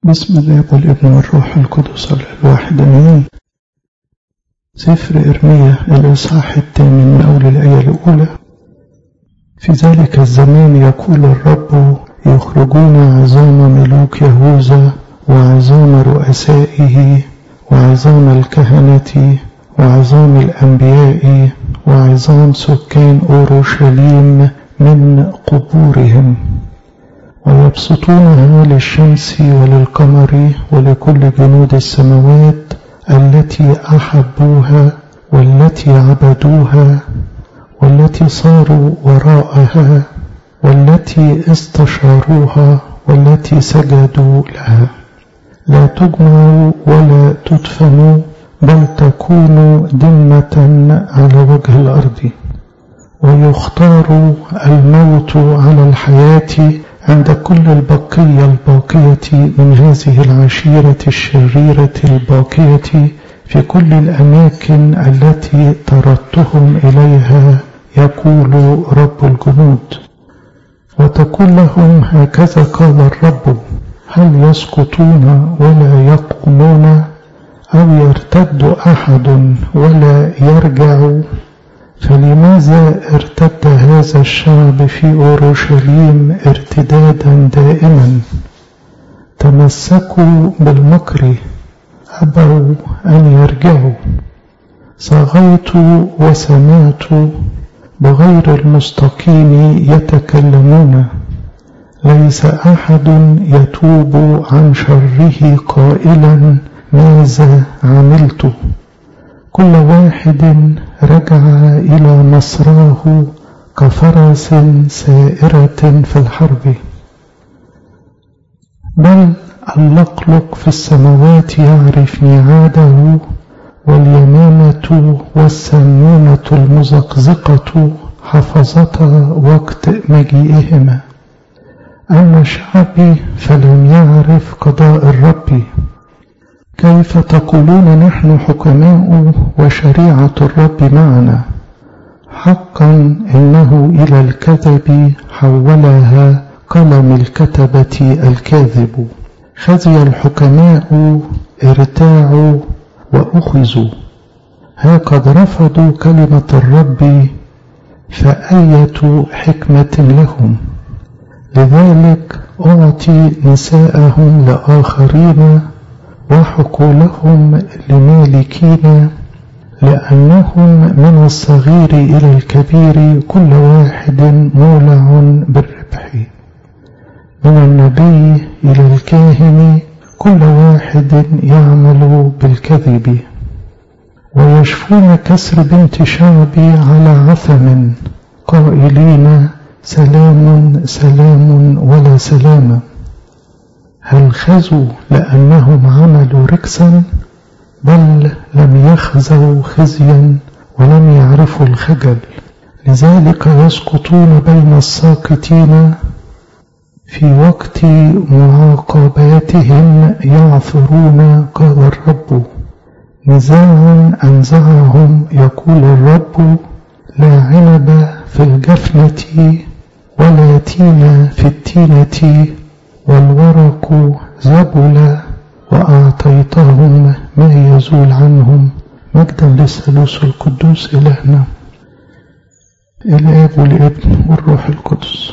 بسم الله والابن والروح القدس الواحد امين سفر ارميا الاصحاح الثامن من اول الايه الاولى في ذلك الزمان يقول الرب يخرجون عظام ملوك يهوذا وعظام رؤسائه وعظام الكهنه وعظام الانبياء وعظام سكان اورشليم من قبورهم ويبسطونها للشمس وللقمر ولكل جنود السماوات التي احبوها والتي عبدوها والتي صاروا وراءها والتي استشاروها والتي سجدوا لها لا تجمع ولا تدفن بل تكون دمة على وجه الأرض ويختار الموت على الحياة عند كل البقية الباقية من هذه العشيرة الشريرة الباقية في كل الأماكن التي طردتهم إليها يقول رب الجنود وتقول لهم هكذا قال الرب هل يسقطون ولا يقومون أو يرتد أحد ولا يرجع فلماذا ارتد هذا الشعب في أورشليم ارتدادا دائما تمسكوا بالمكر أبوا أن يرجعوا صغيت وسمعت بغير المستقيم يتكلمون ليس أحد يتوب عن شره قائلا ماذا عملت كل واحد رجع إلى مصراه كفرس سائرة في الحرب بل اللقلق في السماوات يعرف ميعاده واليمامة والسنونة المزقزقة حفظتا وقت مجيئهما أما شعبي فلم يعرف قضاء الرب كيف تقولون نحن حكماء وشريعة الرب معنا حقا إنه إلى الكذب حولها قلم الكتبة الكاذب خزي الحكماء ارتاعوا وأخذوا ها قد رفضوا كلمة الرب فأية حكمة لهم لذلك أعطي نساءهم لآخرين وحقولهم لمالكين لأنهم من الصغير إلى الكبير كل واحد مولع بالربح من النبي إلى الكاهن كل واحد يعمل بالكذب ويشفون كسر بنت شعبي على عثم قائلين سلام سلام ولا سلام هل خزوا لأنهم عملوا ركسا بل لم يخزوا خزيا ولم يعرفوا الخجل لذلك يسقطون بين الساقطين في وقت معاقباتهم يعثرون قال الرب نزاعا أنزعهم يقول الرب لا عنب في الجفنة ولا تين في التينة والورق زبل وأعطيتهم ما يزول عنهم مجدا للثالوث القدوس إلهنا الآب والابن والروح القدس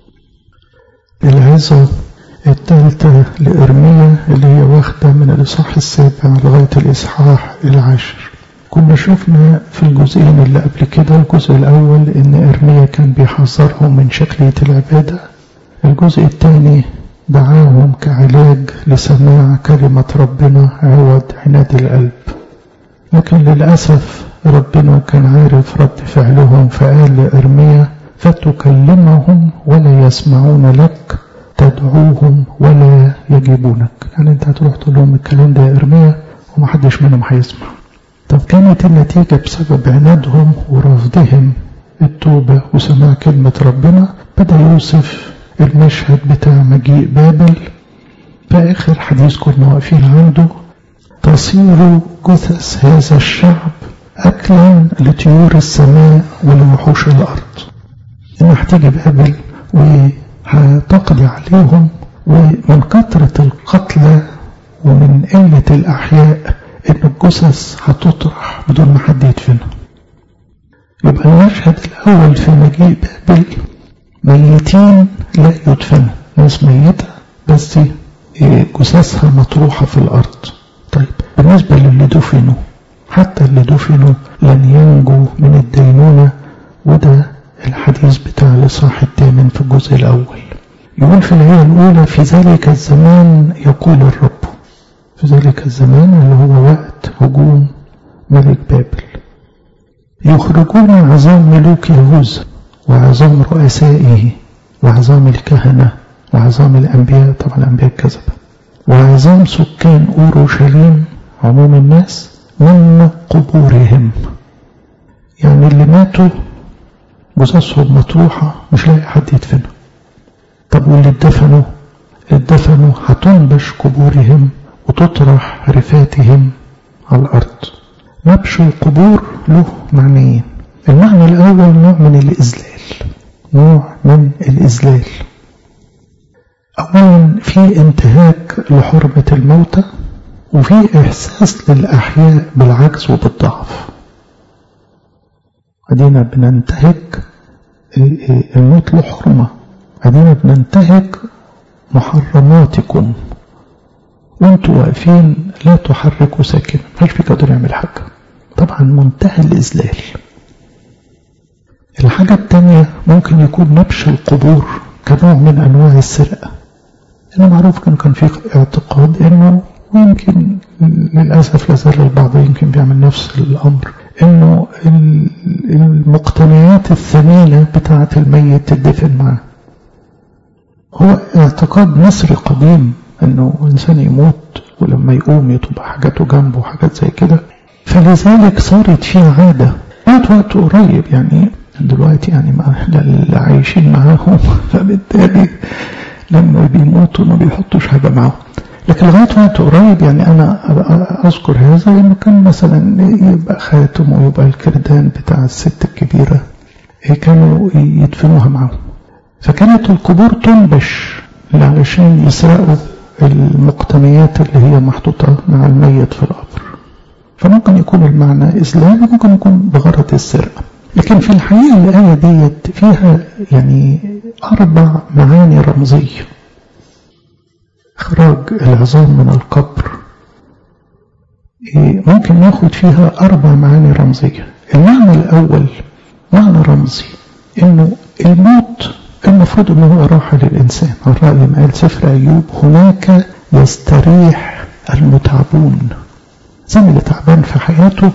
العظة الثالثة لإرميا اللي هي واخدة من الإصحاح السابع لغاية الإصحاح العاشر كنا شفنا في الجزئين اللي قبل كده الجزء الأول إن إرميا كان بيحذرهم من شكلية العبادة الجزء الثاني دعاهم كعلاج لسماع كلمة ربنا عوض عناد القلب لكن للأسف ربنا كان عارف رد فعلهم فقال لإرميا فتكلمهم ولا يسمعون لك تدعوهم ولا يجيبونك يعني انت هتروح تقول لهم الكلام ده يا إرميا ومحدش منهم هيسمع طب كانت النتيجة بسبب عنادهم ورفضهم التوبة وسماع كلمة ربنا بدأ يوصف المشهد بتاع مجيء بابل في آخر حديث كنا واقفين عنده تصير جثث هذا الشعب أكلا لطيور السماء ولوحوش الأرض إن هتيجي بابل وهتقضي عليهم ومن كثرة القتلى ومن قلة الأحياء إن الجثث هتطرح بدون ما حد يدفنها يبقى المشهد الأول في مجيء بابل ميتين لا يدفنوا ناس ميتة بس جثثها مطروحة في الأرض طيب بالنسبة للي دفنوا حتى اللي دفنوا لن ينجوا من الدينونة وده الحديث بتاع الإصحاح الثامن في الجزء الأول يقول في الآية الأولى في ذلك الزمان يقول الرب في ذلك الزمان اللي هو وقت هجوم ملك بابل يخرجون عظام ملوك يهوذا وعظام رؤسائه وعظام الكهنة وعظام الأنبياء طبعا الأنبياء الكذبة وعظام سكان أورشليم عموم الناس من قبورهم يعني اللي ماتوا جثثهم مطروحة مش لاقي حد يدفنها طب واللي اتدفنوا اتدفنوا هتنبش قبورهم وتطرح رفاتهم على الأرض نبش القبور له معنيين المعنى الأول نوع من الإذلال نوع من الإذلال أولا في انتهاك لحرمة الموتى وفي إحساس للأحياء بالعجز وبالضعف أدينا بننتهك الموت له حرمة أدينا بننتهك محرماتكم وانتوا واقفين لا تحركوا ساكنا مش في قادر يعمل حاجة طبعا منتهى الإذلال الحاجة التانية ممكن يكون نبش القبور كنوع من أنواع السرقة لأنه معروف كان كان في اعتقاد إنه ويمكن للأسف لازال البعض يمكن بيعمل نفس الأمر إنه المقتنيات الثمينة بتاعة الميت تدفن معاه هو اعتقاد مصري قديم انه انسان يموت ولما يقوم تبقى حاجاته جنبه وحاجات زي كده فلذلك صارت فيها عادة بعد وقت قريب يعني دلوقتي يعني ما احنا اللي عايشين معاهم فبالتالي لما بيموتوا ما بيحطوش حاجة معاهم لكن لغاية وقت قريب يعني أنا أذكر هذا إنه كان مثلا يبقى خاتم ويبقى الكردان بتاع الست الكبيرة كانوا يدفنوها معاهم فكانت القبور تنبش علشان يسرقوا المقتنيات اللي هي محطوطة مع الميت في القبر فممكن يكون المعنى إسلام وممكن يكون بغرض السرقة لكن في الحقيقة الآية ديت فيها يعني أربع معاني رمزية إخراج العظام من القبر ممكن ناخد فيها أربع معاني رمزية المعنى الأول معنى رمزي إنه الموت المفروض انه هو راحة للإنسان الرأي ما قال سفر أيوب هناك يستريح المتعبون زي اللي تعبان في حياته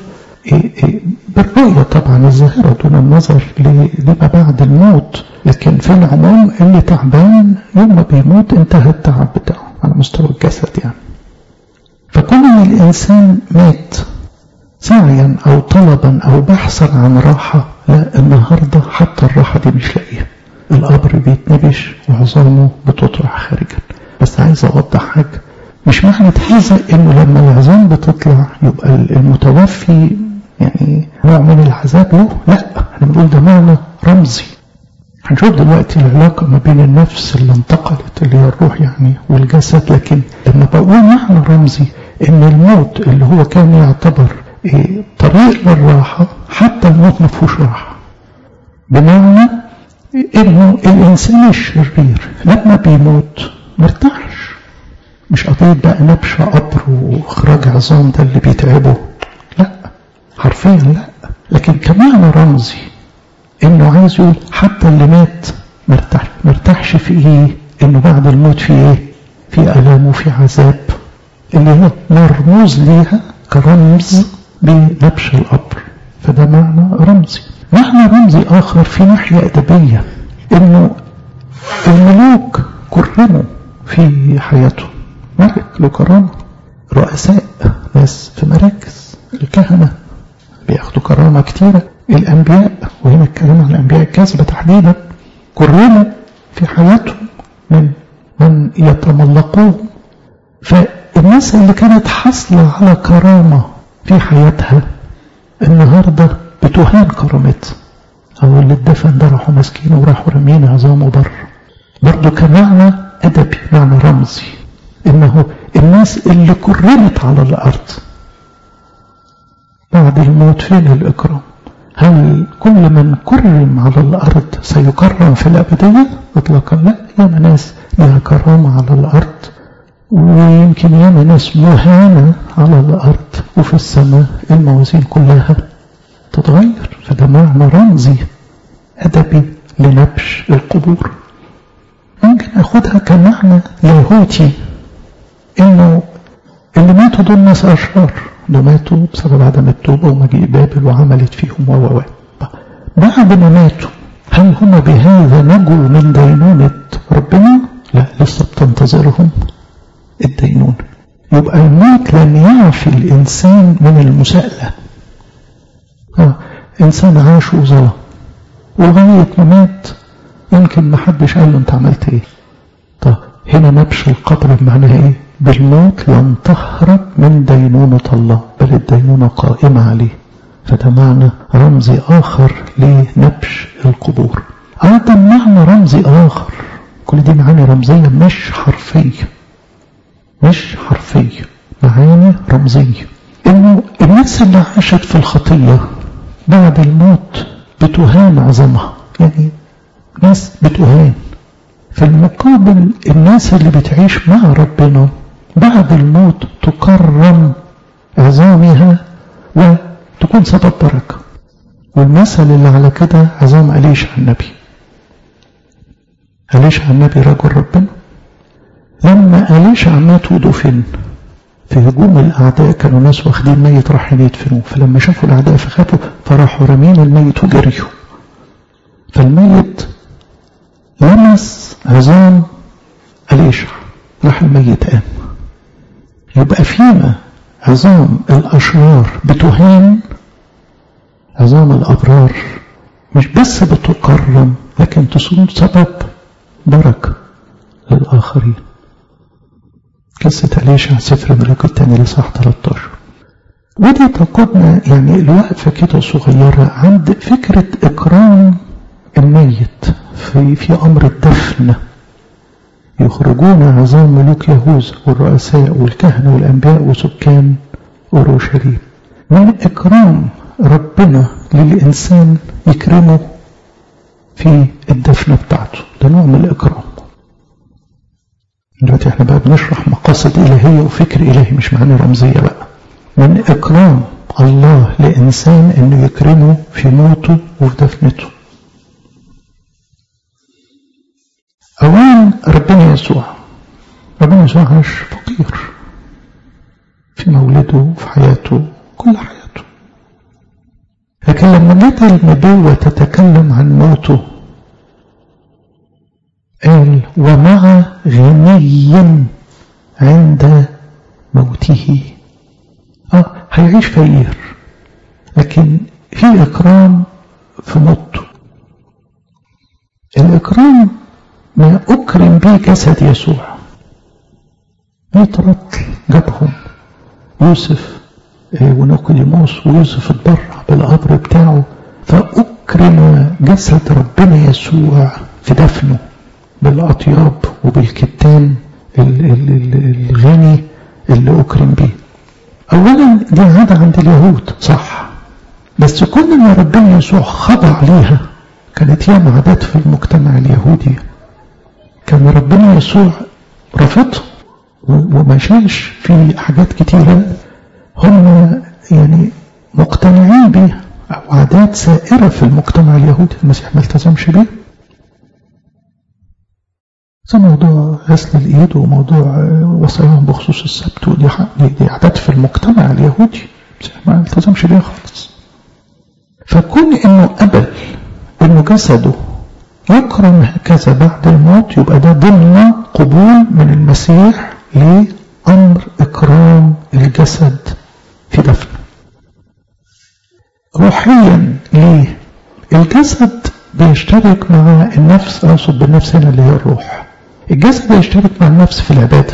بالرؤية طبعا الظاهرة دون النظر لما بعد الموت لكن في العموم اللي تعبان يوم ما بيموت انتهى التعب بتاعه على مستوى الجسد يعني فكون ان الانسان مات سعيا او طلبا او بحثا عن راحة لا النهاردة حتى الراحة دي مش لاقيها القبر بيتنبش وعظامه بتطرح خارجا بس عايز اوضح حاجة مش معنى هذا انه لما العظام بتطلع يبقى المتوفي يعني نوع من العذاب له لا احنا بنقول ده معنى رمزي هنشوف دلوقتي العلاقة ما بين النفس اللي انتقلت اللي هي الروح يعني والجسد لكن لما بقول معنى رمزي ان الموت اللي هو كان يعتبر ايه طريق للراحة حتى الموت ما فيهوش راحة بمعنى انه الانسان الشرير لما بيموت مرتاحش مش قضية بقى نبش قبر واخراج عظام ده اللي بيتعبه لا حرفيا لا لكن كمعنى رمزي انه عايز يقول حتى اللي مات مرتاح مرتاحش في ايه انه بعد الموت في ايه في الام وفي عذاب اللي هو مرموز ليها كرمز بنبش القبر فده معنى رمزي معنى رمزي آخر في ناحية أدبية إنه الملوك كرموا في حياتهم ملك له كرامة رؤساء ناس في مراكز الكهنة بياخدوا كرامة كتيرة الأنبياء وهنا الكلام عن الأنبياء الكاذبة تحديدا كرموا في حياتهم من من يتملقوهم فالناس اللي كانت حاصلة على كرامة في حياتها النهارده بتهان كرامتها أو اللي اتدفن ده راحوا ماسكينه وراحوا رامين عظامه بره برضه كمعنى أدبي معنى رمزي إنه الناس اللي كرمت على الأرض بعد الموت فين الإكرام هل كل من كرم على الأرض سيكرم في الأبدية إطلاقا لا ياما ناس لها كرامة على الأرض ويمكن ياما ناس مهانة على الأرض وفي السماء الموازين كلها تتغير فده معنى رمزي أدبي لنبش القبور ممكن أخدها كمعنى لاهوتي إنه اللي ماتوا دول ناس أشرار دول ماتوا بسبب عدم التوبة ومجيء بابل وعملت فيهم و و بعد ما ماتوا هل هم بهذا نجوا من دينونة ربنا؟ لا لسه بتنتظرهم الدينونة يبقى الموت لن يعفي الإنسان من المساءلة آه. إنسان عاش وظلم ولغاية ما مات يمكن ما حدش قال له أنت عملت إيه طب هنا نبش القبر بمعنى إيه بالموت لن تهرب من دينونة الله بل الدينونة قائمة عليه فده معنى رمزي آخر لنبش القبور أيضا معنى رمزي آخر كل دي معاني رمزية مش حرفية مش حرفية معاني رمزية إنه الناس اللي عاشت في الخطية بعد الموت بتهان عظمها يعني ناس بتهان في المقابل الناس اللي بتعيش مع ربنا بعد الموت تكرم عظامها وتكون سبب بركة والمثل اللي على كده عظام أليش عن النبي أليش عن النبي رجل ربنا لما أليش مات ودفن في هجوم الأعداء كانوا ناس واخدين ميت رايحين يدفنوه فلما شافوا الأعداء فخافوا فراحوا رامين الميت وجريوا فالميت لمس عظام أليشع راح الميت قام يبقى فيما عظام الأشرار بتهان عظام الأبرار مش بس بتكرم لكن تصون سبب بركة للآخرين قصة أليشع سفر ملوك الثاني لصح 13 ودي تقودنا يعني الوقفة كده صغيرة عند فكرة إكرام الميت في, في أمر الدفن يخرجون عظام ملوك يهوذا والرؤساء والكهنة والأنبياء وسكان أورشليم من إكرام ربنا للإنسان يكرمه في الدفن بتاعته ده نوع من الإكرام دلوقتي احنا بقى بنشرح مقاصد إلهية وفكر إلهي مش معنى رمزية بقى من إكرام الله لإنسان إنه يكرمه في موته وفي دفنته أولا ربنا يسوع ربنا يسوع عاش فقير في مولده في حياته كل حياته لكن لما جت النبوة تتكلم عن موته قال ومع غني عند موته اه هيعيش فقير لكن في اكرام في موته الاكرام ما اكرم به جسد يسوع مية رطل جابهم يوسف ونيقوديموس ويوسف اتبرع بالقبر بتاعه فأكرم جسد ربنا يسوع في دفنه بالأطياب وبالكتان الغني اللي أكرم بيه أولا دي عادة عند اليهود صح بس كل ما ربنا يسوع خضع ليها كانت ياما عادات في المجتمع اليهودي كان ربنا يسوع رافضها وما شالش في حاجات كتيرة هم يعني مقتنعين بيها أو عادات سائرة في المجتمع اليهودي المسيح ما التزمش بيها زي موضوع غسل الإيد وموضوع وصاياهم بخصوص السبت ودي دي عادات في المجتمع اليهودي ما التزمش بيها خالص فكون إنه قبل إنه جسده يكرم هكذا بعد الموت يبقى ده ضمن قبول من المسيح لأمر إكرام الجسد في دفنه روحيا ليه الجسد بيشترك مع النفس أقصد بالنفس هنا اللي هي الروح الجسد بيشترك مع النفس في العبادة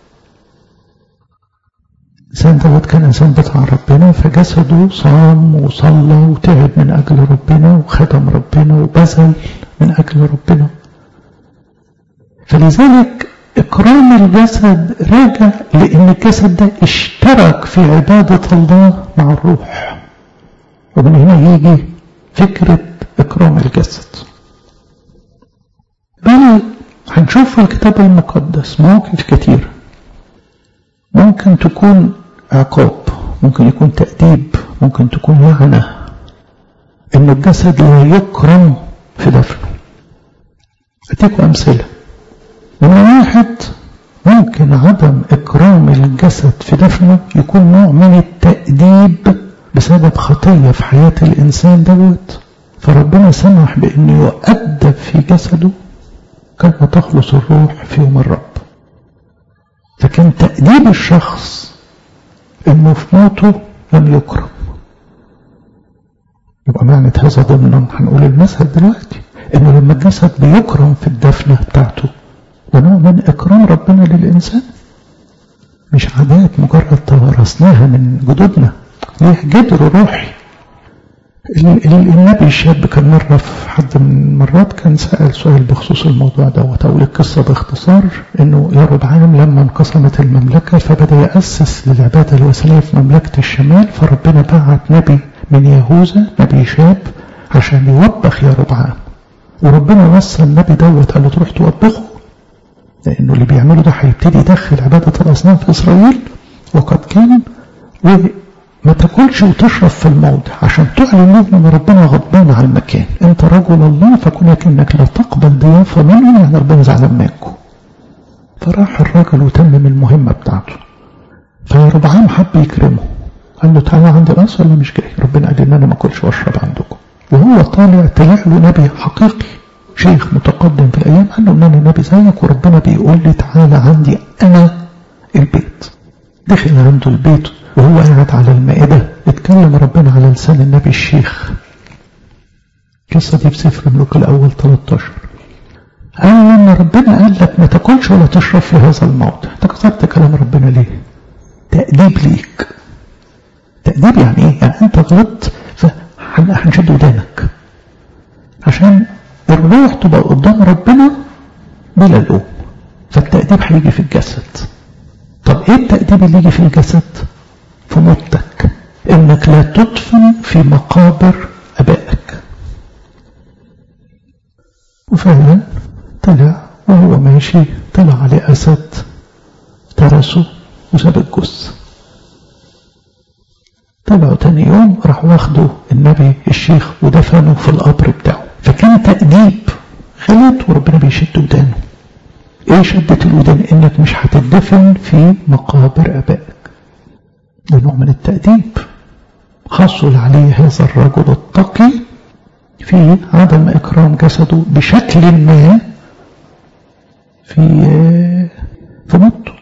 الإنسان دوت كان إنسان بتاع ربنا فجسده صام وصلى وتعب من أجل ربنا وخدم ربنا وبذل من أجل ربنا فلذلك إكرام إكرام الجسد راجع لأن الجسد ده اشترك في عبادة الله مع الروح ومن هنا يجي فكرة إكرام الجسد بل هنشوف في الكتاب المقدس مواقف كتير ممكن تكون عقاب ممكن يكون تأديب ممكن تكون لعنة إن الجسد لا يكرم في دفنه أديكم أمثلة من واحد ممكن عدم إكرام الجسد في دفنه يكون نوع من التأديب بسبب خطية في حياة الإنسان دوت فربنا سمح بأنه يؤدب في جسده كما تخلص الروح في يوم الرب لكن تأديب الشخص انه في موته لم يكرم يبقى معنى هذا ضمنا هنقول المثل دلوقتي انه لما الجسد بيكرم في الدفنة بتاعته ده نوع من اكرام ربنا للانسان مش عادات مجرد توارثناها من جدودنا ليه جدر روحي النبي الشاب كان مرة في حد من المرات كان سأل سؤال بخصوص الموضوع دوت أقول القصة باختصار إنه يا ربعام لما انقسمت المملكة فبدأ يأسس للعبادة الوثنية في مملكة الشمال فربنا بعت نبي من يهوذا نبي شاب عشان يوبخ يا ربعام وربنا وصى النبي دوت قال له تروح توبخه لأنه اللي بيعمله ده هيبتدي يدخل عبادة الأصنام في إسرائيل وقد كان ما تاكلش وتشرب في الموضع عشان تعلن لهم ان ربنا غضبان على المكان انت رجل الله فكون انك لا تقبل ضيافه منه يعني ربنا زعلان منكم فراح الراجل وتمم المهمه بتاعته فربعام حب يكرمه قال له تعالى عندي القصر ولا مش جاي ربنا قال لي ان انا ما اكلش واشرب عندكم وهو طالع طلع له نبي حقيقي شيخ متقدم في الايام قال له ان انا نبي زيك وربنا بيقول لي تعالى عندي انا البيت دخل عنده البيت وهو قاعد على المائدة اتكلم ربنا على لسان النبي الشيخ القصة دي في سفر ملوك الأول 13 قال إن ربنا قال لك ما تاكلش ولا تشرب في هذا الموضع أنت كسرت كلام ربنا ليه؟ تأديب ليك تأديب يعني إيه؟ يعني أنت غلطت فهنشد ودانك عشان الروح تبقى قدام ربنا بلا لوم فالتأديب هيجي في الجسد طب ايه التأديب اللي يجي في الجسد في موتك انك لا تدفن في مقابر ابائك وفعلا طلع وهو ماشي طلع عليه اسد ترسه وساب الجثة طلعوا تاني يوم راح واخده النبي الشيخ ودفنه في القبر بتاعه فكان تأديب غلط وربنا بيشد ودانه ايه شدة الودان انك مش هتدفن في مقابر ابائك ده نوع من التأديب حصل عليه هذا الرجل التقي في عدم إكرام جسده بشكل ما في في موته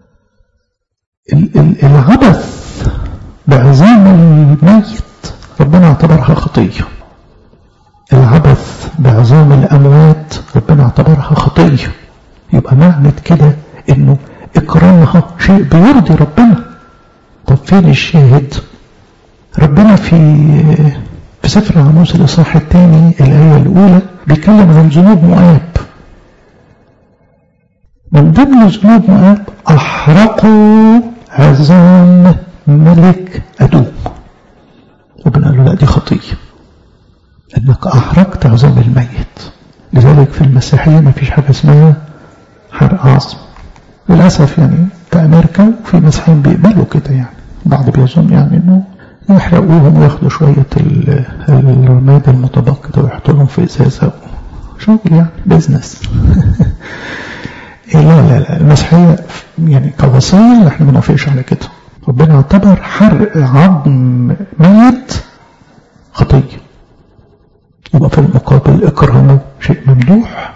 العبث بعظام الميت ربنا اعتبرها خطية العبث بعظام الأموات ربنا اعتبرها خطية يبقى معنى كده انه اكرامها شيء بيرضي ربنا طب فين الشاهد ربنا في في سفر عموس الاصحاح الثاني الايه الاولى بيتكلم عن ذنوب مؤاب من ضمن ذنوب مؤاب احرقوا عظام ملك ادوم ربنا قال له لا دي خطيه انك احرقت عظام الميت لذلك في المسيحيه ما فيش حاجه اسمها حرق عظم للأسف يعني في أمريكا في مسيحيين بيقبلوا كده يعني بعض بيظن يعني إنه يحرقوهم وياخدوا شوية الرماد المتبقي ده ويحطوا لهم في إزازة شغل يعني بيزنس لا لا لا المسيحية يعني كوصية احنا ما نوافقش على كده ربنا اعتبر حرق عظم ميت خطية يبقى في المقابل إكرامه شيء ممدوح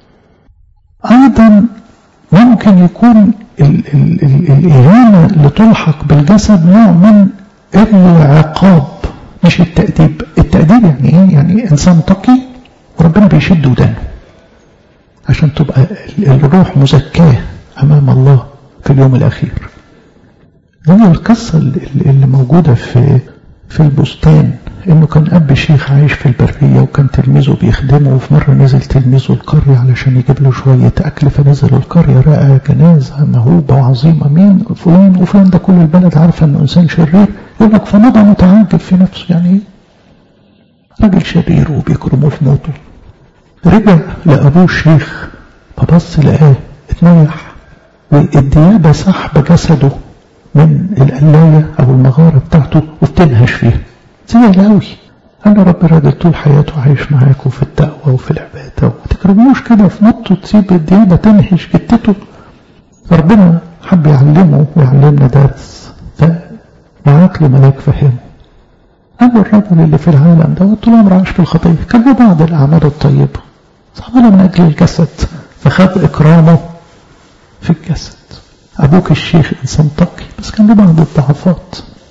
أيضا ممكن يكون ال ال ال الإهانة اللي تلحق بالجسد نوع من العقاب مش التأديب التأديب يعني إيه؟ يعني إنسان تقي وربنا بيشد ودانه عشان تبقى الروح مزكاة أمام الله في اليوم الأخير زي القصة اللي موجودة في في البستان انه كان اب شيخ عايش في البرية وكان تلميذه بيخدمه وفي مرة نزل تلميذه القرية علشان يجيب له شوية اكل فنزل القرية رأى جنازة مهوبة وعظيمة مين فلان وفلان ده كل البلد عارفة انه انسان شرير يقول لك فمضى متعجب في نفسه يعني ايه راجل شرير وبيكرموه في موته رجع لأبوه الشيخ فبص لقاه اتنيح والديابة سحب جسده من القلاية أو المغارة بتاعته وبتنهش فيها زعل أوي أنا رب راجل طول حياته عايش معاكم في التقوى وفي العبادة وما تكرموش كده في موته تسيب الديابة تنهش جتته ربنا حب يعلمه ويعلمنا درس فبعت له ملاك فهمه أما الرجل اللي في العالم ده طول عمره عاش في الخطية كان له بعض الأعمال الطيبة صعبنا من أجل الجسد فخد إكرامه في الجسد أبوك الشيخ إنسان تقي بس كان له بعض الضعفات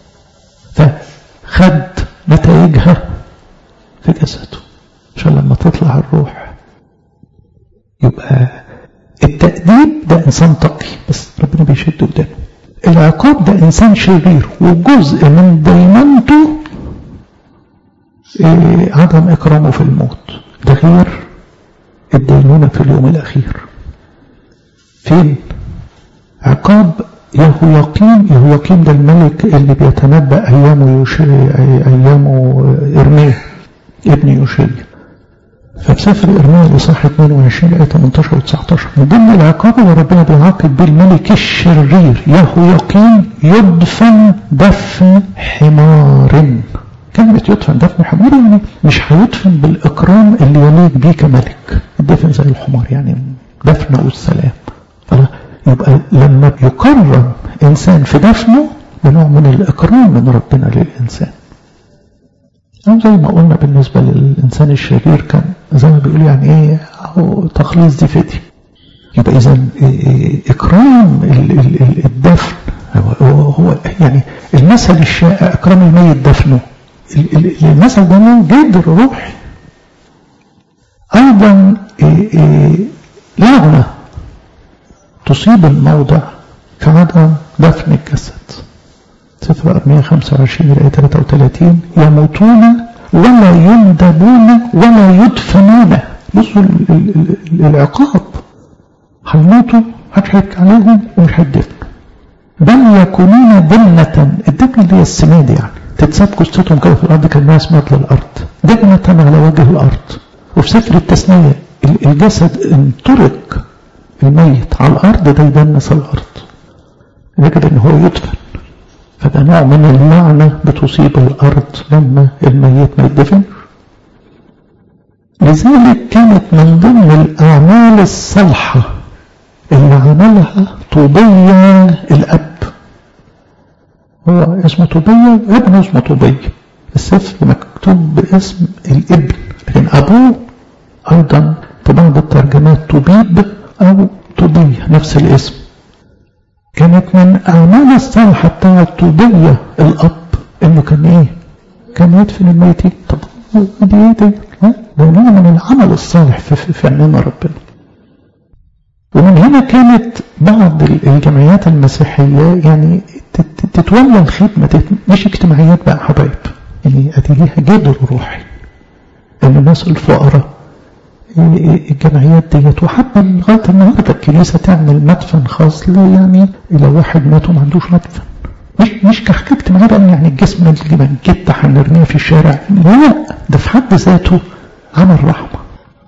فخد نتائجها في جسده عشان لما تطلع الروح يبقى التأديب ده إنسان تقي بس ربنا بيشد ودانه العقاب ده إنسان شرير وجزء من دينونته إيه عدم إكرامه في الموت ده غير الدينونة في اليوم الأخير فين عقاب يهوياقيم يهوياقيم ده الملك اللي بيتنبأ أيامه يوشي أيامه إرميه ابن يوشي ففي سفر إرميا الإصحاح 22 آية 18 و 19 من ضمن العقاب اللي ربنا بيعاقب بيه الملك الشرير يهوياقيم يدفن دفن حمار كلمة يدفن دفن حمار يعني مش هيدفن بالإكرام اللي يليق بيه كملك الدفن زي الحمار يعني دفن والسلام يبقى لما يكرم إنسان في دفنه بنوع من الإكرام من ربنا للإنسان أو زي ما قلنا بالنسبة للإنسان الشرير كان زي ما بيقول يعني إيه أو تخليص دي فدي يبقى إذا إكرام الدفن هو, هو يعني المثل الشائع إكرام الميت دفنه المثل ده له جدر روحي أيضا لعنة تصيب الموضع كعدم دفن الجسد سفر أرمية 25 آية 33 يموتون ولا يندبون ولا يدفنون بصوا العقاب هيموتوا محدش هيبكي عليهم ومش هيدفنوا بل يكونون دنة الدنة اللي هي السماد يعني تتساب جثتهم كده في الأرض كأنها سماد للأرض دنة على وجه الأرض وفي سفر التثنية الجسد انطرق الميت على الأرض ده يدنس الأرض يجب أن هو يدفن فده نوع من اللعنة بتصيب الأرض لما الميت ما يدفن لذلك كانت من ضمن الأعمال الصالحة اللي عملها طوبية الأب هو اسمه طوبية ابنه اسمه طوبية السفر مكتوب باسم الابن لكن أبوه أيضا في بعض الترجمات طبيب أو طوبية نفس الاسم كانت من أعمال الصالحة بتاعة طوبية الأب إنه كان إيه؟ كان يدفن الميتين طب دي إيه دي؟ ده نوع من العمل الصالح في, في, في عيننا ربنا ومن هنا كانت بعض الجمعيات المسيحية يعني تتولى الخدمة مش اجتماعيات بقى حبايب يعني أدي ليها جدر روحي إن الناس الفقراء الجمعيات ديت وحتى لغاية النهاردة الكنيسة تعمل مدفن خاص له يعني لو واحد مات وما عندوش مدفن مش مش كحكاية اجتماعية بقى يعني الجسم اللي منجدة هنرميه في الشارع لا ده في حد ذاته عمل رحمة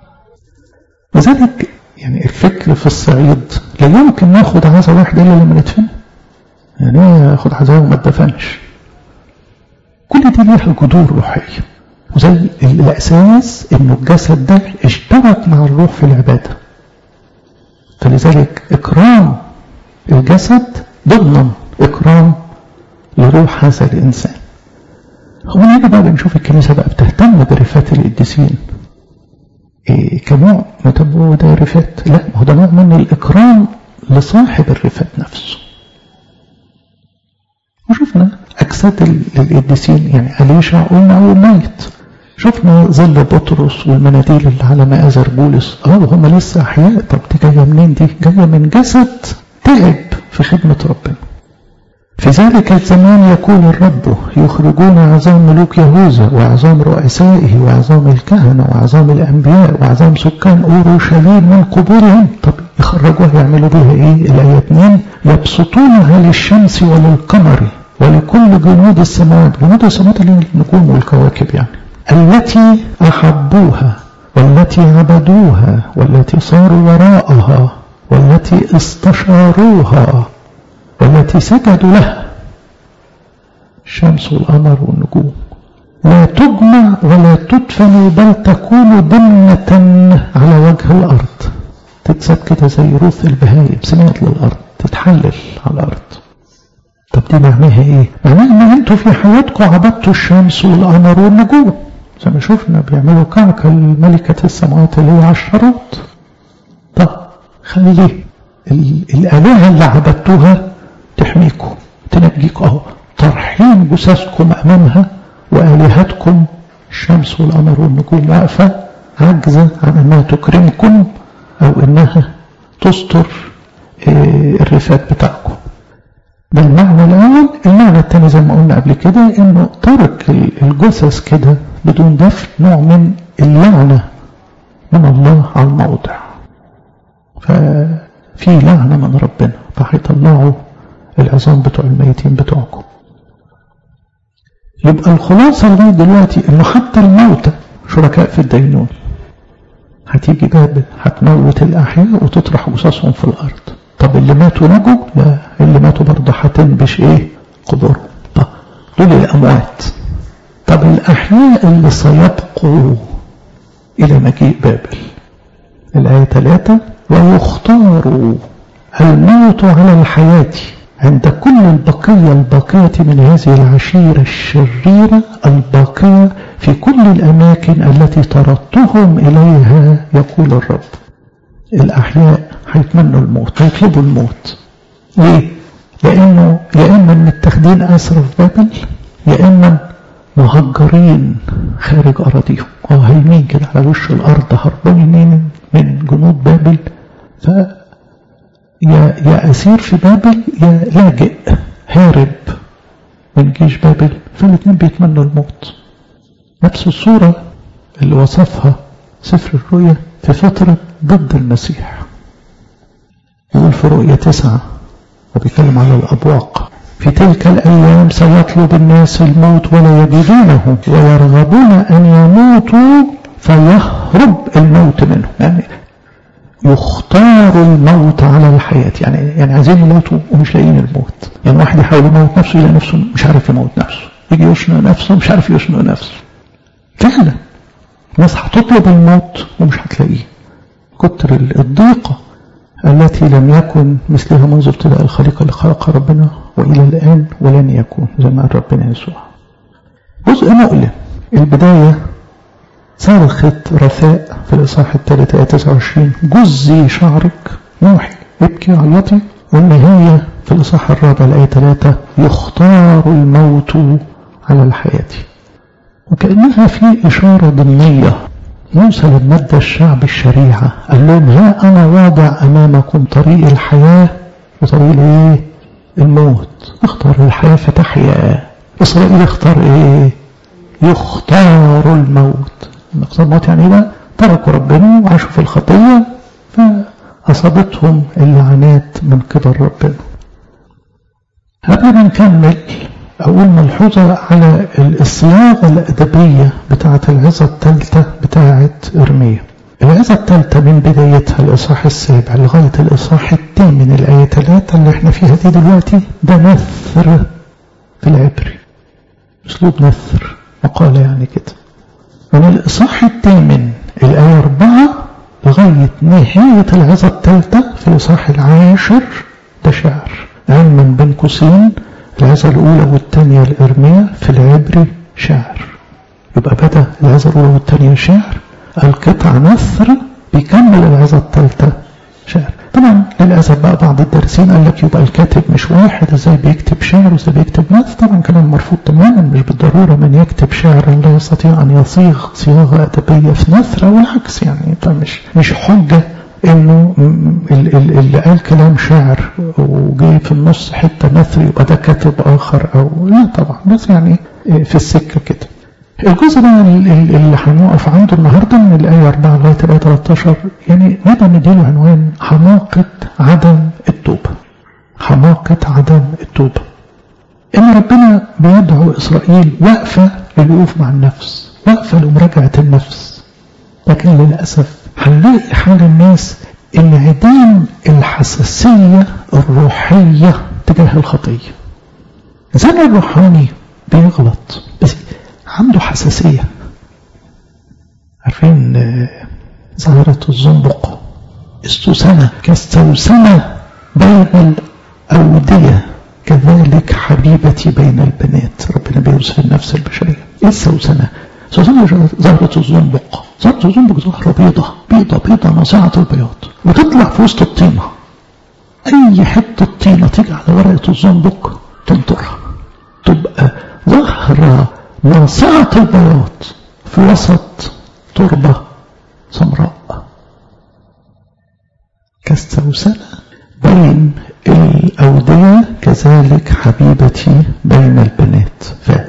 لذلك يعني الفكر في الصعيد لا يمكن ناخد عزا واحد إلا لما ندفنه يعني ايه ياخد عزا وما اتدفنش كل دي ليها جذور روحيه وزي الأساس إنه الجسد ده اشترك مع الروح في العبادة فلذلك إكرام الجسد ضمن إكرام لروح هذا الإنسان ومن هنا بقى بنشوف الكنيسة بقى بتهتم برفات القديسين إيه كنوع ما تبقوا ده رفات لا ما هو ده نوع من الإكرام لصاحب الرفات نفسه وشفنا أجساد القديسين يعني أليشع قلنا هو ميت شفنا ظل بطرس والمناديل اللي على مآزر بولس اه هم لسه أحياء طب دي جاية منين دي؟ جاية من جسد تعب في خدمة ربنا في ذلك الزمان يقول الرب يخرجون عظام ملوك يهوذا وعظام رؤسائه وعظام الكهنة وعظام الأنبياء وعظام سكان أورشليم من قبورهم طب يخرجوها يعملوا بها إيه الآية 2 يبسطونها للشمس وللقمر ولكل جنود السماوات جنود السماوات اللي النجوم والكواكب يعني التي أحبوها والتي عبدوها والتي صاروا وراءها والتي استشاروها والتي سجدوا لها الشمس والقمر والنجوم لا تجمع ولا تدفن بل تكون ضمنة على وجه الأرض تتساب كده زي روث البهايم سمات للأرض تتحلل على الأرض طب دي معناها ايه؟ معناها ان انتوا في حياتكم عبدتوا الشمس والقمر والنجوم زي ما شفنا بيعملوا كعكة لملكة السماوات اللي هي عشرات طب خلي الآلهة اللي عبدتوها تحميكم تنجيكم اهو طرحين جثثكم امامها والهتكم الشمس والقمر والنجوم واقفه عاجزه عن انها تكرمكم او انها تستر الرفات بتاعكم ده المعنى الاول المعنى الثاني زي ما قلنا قبل كده انه ترك الجثث كده بدون دفن نوع من اللعنه من الله على الموضع ففي لعنه من ربنا فهيطلعوا العظام بتوع الميتين بتوعكم يبقى الخلاصة لغاية دلوقتي انه حتى الموتى شركاء في الدينون هتيجي بابل هتموت الأحياء وتطرح جثثهم في الأرض طب اللي ماتوا نجوا لا اللي ماتوا برضه هتنبش ايه قبورهم طب دول الأموات طب الأحياء اللي سيبقوا إلى مجيء بابل الآية 3 ويختار الموت على الحياة عند كل البقية الباقية من هذه العشيرة الشريرة الباقية في كل الأماكن التي طردتهم إليها يقول الرب الأحياء هيتمنوا الموت هيطلبوا الموت ليه؟ لأنه يا إما متاخدين أسر في بابل يا إما مهجرين خارج أراضيهم أو هايمين كده على وش الأرض هربانين من جنود بابل ف يا يا أسير في بابل يا لاجئ هارب من جيش بابل فالاثنين بيتمنوا الموت نفس الصورة اللي وصفها سفر الرؤيا في فترة ضد المسيح يقول في رؤيا تسعة وبيتكلم على الأبواق في تلك الأيام سيطلب الناس الموت ولا يجدونه ويرغبون أن يموتوا فيهرب الموت منه يعني يختار الموت على الحياة يعني يعني عايزين يموتوا ومش لاقيين الموت يعني واحد يحاول يموت نفسه يلاقي نفسه مش عارف يموت نفسه يجي يشنق نفسه مش عارف يشنق نفسه فعلا الناس هتطلب الموت ومش هتلاقيه كتر الضيقة التي لم يكن مثلها منذ ابتداء الخليقة اللي خلقها ربنا وإلى الآن ولن يكون زي ما قال ربنا يسوع جزء مؤلم البداية صرخة رثاء في الإصحاح الثالث آية 29 جزي شعرك نوحي ابكي عيطي والنهاية في الإصحاح الرابع الآية 3 يختار الموت على الحياة وكأنها في إشارة ضمنية موسى لما ادى الشعب الشريعة قال لهم ها أنا واضع أمامكم طريق الحياة وطريق إيه؟ الموت اختار الحياة فتحيا إسرائيل اختار إيه؟ يختار الموت اختار الموت يعني إيه بقى؟ تركوا ربنا وعاشوا في الخطية فأصابتهم اللعنات من قبل ربنا قبل ما نكمل أقول ملحوظة على الصياغة الأدبية بتاعة العظة الثالثة بتاعة إرميا العظة الثالثة من بدايتها الإصحاح السابع لغاية الإصحاح الثامن الآية 3 اللي احنا فيها دي دلوقتي ده نثر في العبري أسلوب نثر مقالة يعني كده من الإصحاح الثامن الآية 4 لغاية نهاية العظة الثالثة في الإصحاح العاشر ده شعر علما بين قوسين العظة الأولى والثانية الإرمية في العبري شعر يبقى بدأ العظة الأولى والثانية شعر القطع نثر بيكمل العظة الثالثة شعر طبعا للأسف بقى بعض الدارسين قال لك يبقى الكاتب مش واحد ازاي بيكتب شعر وازاي بيكتب نثر طبعا كلام مرفوض تماما مش بالضرورة من يكتب شعرا لا يستطيع أن يصيغ صياغة أدبية في نثر أو العكس يعني فمش مش حجة انه اللي قال كلام شعر وجه في النص حته نثر يبقى ده كاتب اخر او لا طبعا بس يعني في السكه كده الجزء ده اللي هنقف عنده النهارده من الايه 4 لغايه الايه 13 يعني نقدر نديله عنوان حماقه عدم التوبه حماقه عدم التوبه ان ربنا بيدعو اسرائيل وقفه للوقوف مع النفس وقفه لمراجعه النفس لكن للاسف هنلاقي حال الناس انعدام الحساسيه الروحيه تجاه الخطيه الانسان الروحاني بيغلط بس عنده حساسيه عارفين ظاهره الزنبق السوسنه كالسوسنه بين الاوديه كذلك حبيبتي بين البنات ربنا بيوصف النفس البشريه ايه السوسنه سوسنه ظاهره الزنبق ظاهره الزنبق ظاهره بيضه بيضه بيضه ناصعه البياض وتطلع في وسط الطينه اي حته طينه تيجي على ورقه الزنبق تنطرها تبقى ظاهره ناصعه البياض في وسط تربه سمراء كالسوسنه بين الأودية كذلك حبيبتي بين البنات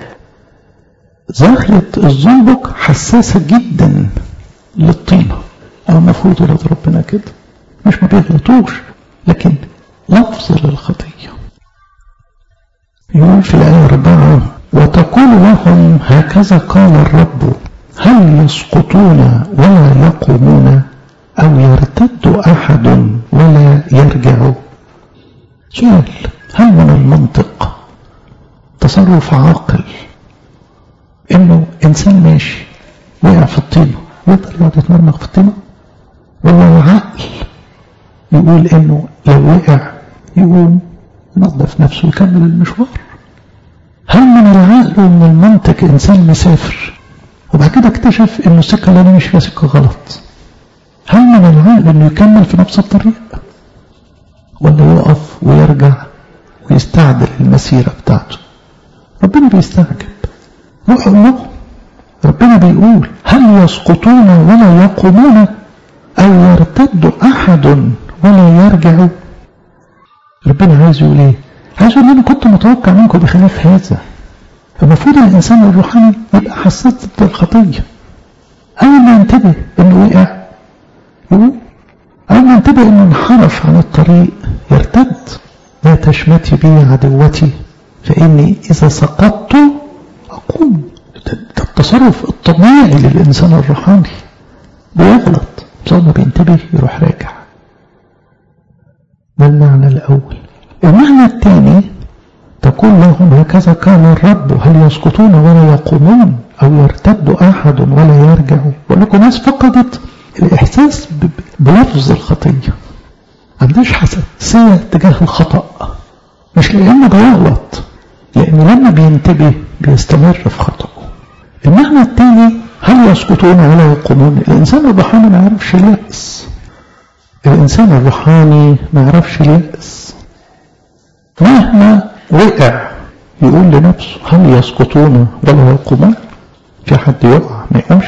فظاهرة الزنبق حساسة جدا للطينة أو المفروض ولاد ربنا كده مش ما بيغلطوش لكن لفظ للخطية يقول في الآية أربعة وتقول لهم هكذا قال الرب هل يسقطون ولا يقومون أو يرتد أحد ولا يرجع سؤال هل من المنطق تصرف عاقل انه انسان ماشي وقع في الطينه يقدر يقعد يتمرمغ في الطينه ولا العقل يقول انه لو وقع يقوم ينظف نفسه ويكمل المشوار هل من العقل ومن المنطق انسان مسافر وبعد كده اكتشف انه السكه اللي انا مش فيها سكه غلط هل من العقل انه يكمل في نفس الطريق ولا يقف ويرجع ويستعدل المسيرة بتاعته ربنا بيستعجب روحوا له ربنا بيقول هل يسقطون ولا يقومون أو يرتد أحد ولا يرجع ربنا عايز يقول ايه عايز يقول انا كنت متوقع منكم بخلاف هذا فالمفروض الانسان الروحاني يبقى حساس ضد الخطيه اول ما ينتبه انه وقع يقول أول ما انتبه أنه انحرف عن الطريق يرتد لا تشمتي بي عدوتي فإني إذا سقطت أقوم ده التصرف الطبيعي للإنسان الروحاني بيغلط بس ما بينتبه يروح راجع ده المعنى الأول المعنى الثاني تقول لهم هكذا كان الرب هل يسقطون ولا يقومون أو يرتد أحد ولا يرجع ولكم ناس فقدت الإحساس بلفظ الخطية عندهاش حساسية تجاه الخطأ مش لأنه بيغلط لأنه لما بينتبه بيستمر في خطأه المعنى الثاني هل يسقطون ولا يقومون الإنسان الروحاني ما يعرفش اليأس الإنسان الروحاني ما يعرفش اليأس مهما وقع يقول لنفسه هل يسقطون ولا يقومون في حد يقع ما يقومش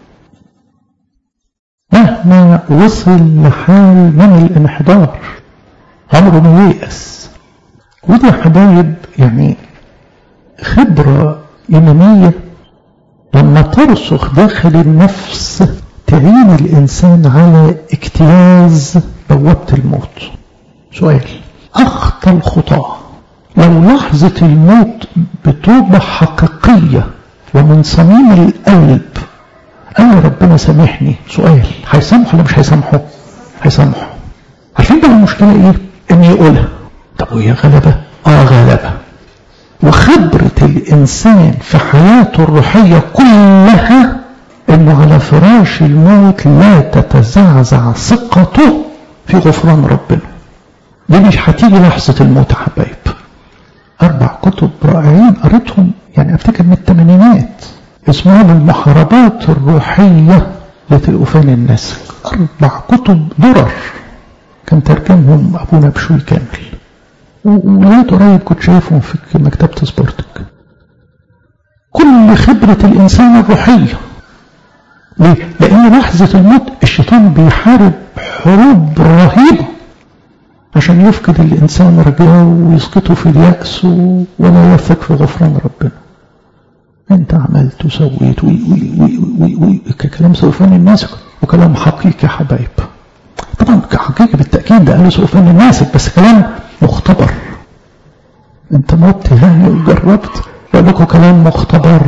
مهما وصل لحال من الانحدار عمره ما ييأس ودي حبايب يعني خبرة إيمانية لما ترسخ داخل النفس تعين الإنسان على اجتياز بوابة الموت سؤال أخطى الخطاة لو لحظة الموت بتوبة حقيقية ومن صميم القلب قال ربنا سامحني سؤال هيسامحه ولا مش هيسامحه هيسامحه عارفين بقى المشكله ايه ان يقولها طب وهي غلبه اه غلبه وخبرة الإنسان في حياته الروحية كلها إنه على فراش الموت لا تتزعزع ثقته في غفران ربنا دي مش هتيجي لحظة الموت يا حبايب أربع كتب رائعين قريتهم يعني أفتكر من الثمانينات اسمهم المحاربات الروحية لتلقفان النسك أربع كتب درر كان ترجمهم أبونا بشوي كامل ولغاية قريب كنت شايفهم في مكتبة سبورتك كل خبرة الإنسان الروحية ليه؟ لأن لحظة الموت الشيطان بيحارب حروب رهيبة عشان يفقد الإنسان رجاءه ويسقطه في اليأس ولا يثق في غفران ربنا انت عملت وسويت ككلام سوفان الناسك وكلام حقيقي يا حبايب طبعا حقيقي بالتأكيد ده قاله سوفان الناسك بس كلام مختبر انت مت يعني وجربت بقول لكم كلام مختبر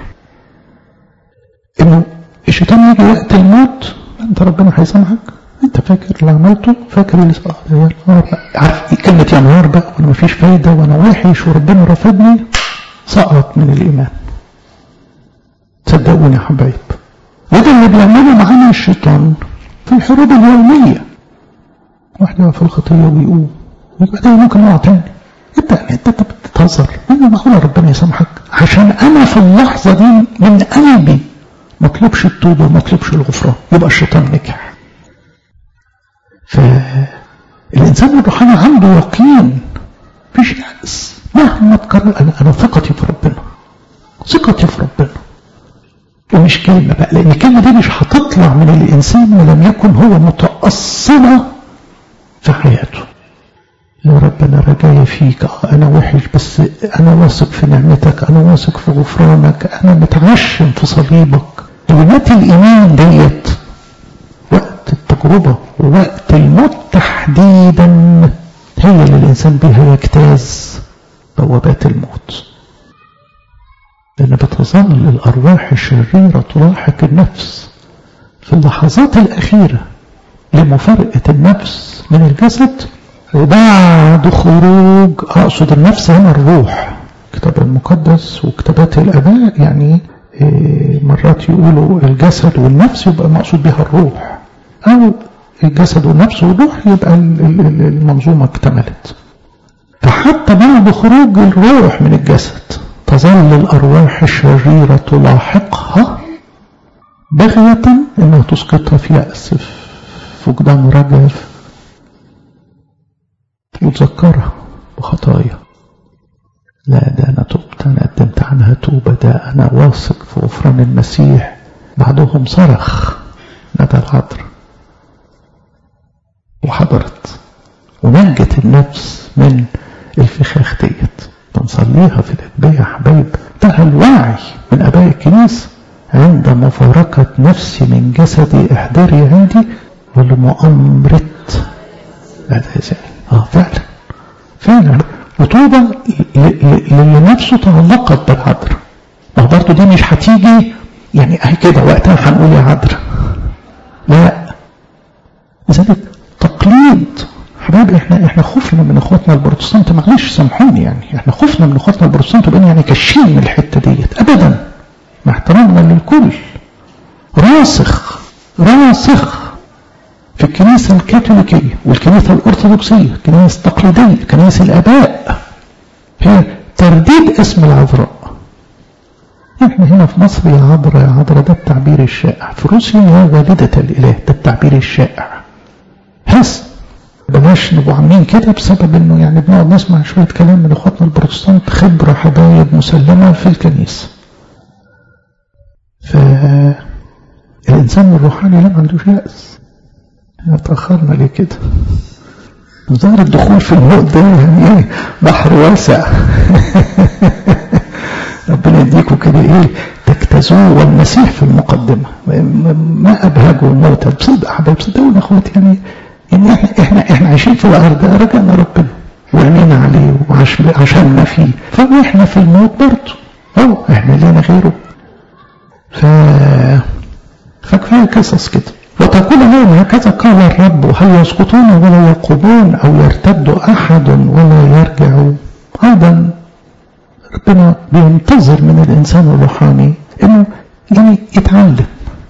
انه الشيطان يجي وقت الموت انت ربنا هيسامحك انت فاكر اللي عملته فاكر اللي يا نهار عارف كلمة يا نهار بقى وانا مفيش فايدة وانا وحش وربنا رفضني سقط من الايمان صدقوني يا حبايب وده اللي بيعمله معانا الشيطان في الحروب اليومية واحنا في الخطية ويقوم وبعدين ممكن يقع تاني انت انت بتهزر انا معقول ربنا يسامحك عشان انا في اللحظة دي من قلبي ما اطلبش التوبة وما اطلبش الغفران يبقى الشيطان نجح فالإنسان الروحاني عنده يقين مفيش يأس مهما تكرر أنا أنا ثقتي في ربنا ثقتي في ربنا ومش كلمة بقى لأن الكلمة دي مش هتطلع من الإنسان ولم يكن هو متأصلة في حياته يا رب أنا رجاي فيك أنا وحش بس أنا واثق في نعمتك أنا واثق في غفرانك أنا متعشم في صليبك كلمات الإيمان ديت وقت التجربة ووقت الموت تحديدا هي اللي الإنسان بها يجتاز بوابات الموت لأن بتظل الأرواح الشريرة تلاحق النفس في اللحظات الأخيرة لمفارقة النفس من الجسد وبعد خروج أقصد النفس هنا الروح الكتاب المقدس وكتابات الآباء يعني مرات يقولوا الجسد والنفس يبقى مقصود بها الروح أو الجسد والنفس والروح يبقى المنظومة اكتملت فحتى بعد خروج الروح من الجسد تظل الأرواح الشريرة تلاحقها بغية إنها تسقطها في يأس في فقدان رجل وتذكرها بخطايا لا ده أنا تبت أنا قدمت عنها توبة ده أنا واثق في غفران المسيح بعدهم صرخ ندى العذر وحضرت ونجت النفس من الفخاخ ديت بنصليها في الأدبية يا حبايب ده الوعي من أباء الكنيسة عند مفارقة نفسي من جسدي احضري عندي ولمؤامرة لا ده ازاي اه فعلا فعلا وطوبى للي نفسه تعلقت بالعذر ما برضه دي مش هتيجي يعني اهي كده وقتها هنقول يا عذر لا لذلك تقليد حبايبي احنا احنا خفنا من اخواتنا البروتستانت معلش سامحوني يعني احنا خفنا من اخواتنا البروتستانت وبقينا يعني كاشين من الحته ديت ابدا مع احترامنا للكل راسخ راسخ في الكنيسة الكاثوليكية والكنيسة الأرثوذكسية الكنيسة التقليدية كنيسة الآباء هي ترديد اسم العذراء احنا هنا في مصر يا عذراء يا عذراء ده التعبير الشائع في روسيا يا والدة الإله ده التعبير الشائع بس بلاش نبقوا عاملين كده بسبب انه يعني بنقعد نسمع شوية كلام من اخواتنا البروتستانت خبرة حبايب مسلمة في الكنيسة فالإنسان الروحاني لا عندوش يأس تأخرنا ليه كده ظهر الدخول في الموت ده يعني ايه بحر واسع ربنا يديكم كده ايه تجتازوه والمسيح في المقدمة ما أبهجوا الموتى بصدق حبايب صدقونا اخواتي يعني ان احنا احنا احنا عايشين في الارض رجعنا ربنا وعينينا عليه وعشاننا فيه فاحنا في الموت برضه اهو احنا لينا غيره ف فكفايه قصص كده وتقول لهم هكذا قال الرب هل يسقطون ولا يقومون او يرتد احد ولا يرجع ايضا ربنا بينتظر من الانسان الروحاني انه يعني يتعلم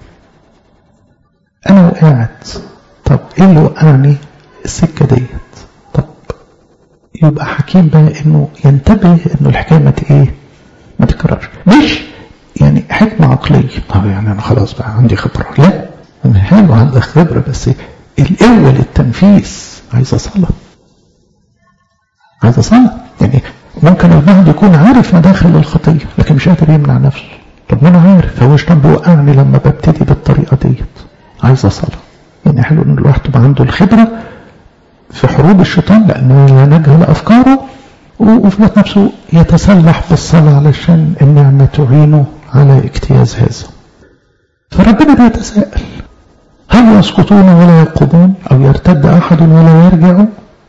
انا وقعت طب ايه اللي وقعني السكه ديت طب يبقى حكيم بقى انه ينتبه انه الحكايه ما ايه ما تكررش مش يعني حكمه عقليه طب يعني انا خلاص بقى عندي خبره لا انا حلو عندك خبره بس القوه للتنفيذ عايزه صلاه عايزه صلاه يعني ممكن البعض يكون عارف مداخل الخطيه لكن مش قادر يمنع نفسه طب ما انا عارف هو الشيطان بيوقعني لما ببتدي بالطريقه ديت عايزه صلاه يعني حلو ان الواحد تبقى عنده الخبرة في حروب الشيطان لأنه نجهل أفكاره وفي ذات نفسه يتسلح بالصلاة علشان النعمة تعينه على اجتياز هذا فربنا بيتساءل هل يسقطون ولا يقومون أو يرتد أحد ولا يرجع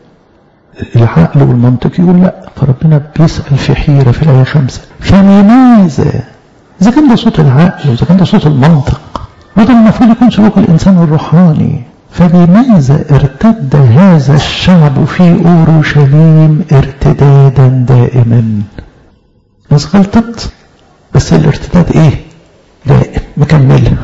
العقل والمنطق يقول لا فربنا بيسأل في حيرة في الآية خمسة فلماذا إذا كان ده صوت العقل وإذا كان ده صوت المنطق وده المفروض يكون سلوك الإنسان الروحاني فلماذا ارتد هذا الشعب في أورشليم ارتدادا دائما ناس غلطت بس الارتداد ايه دائم مكملة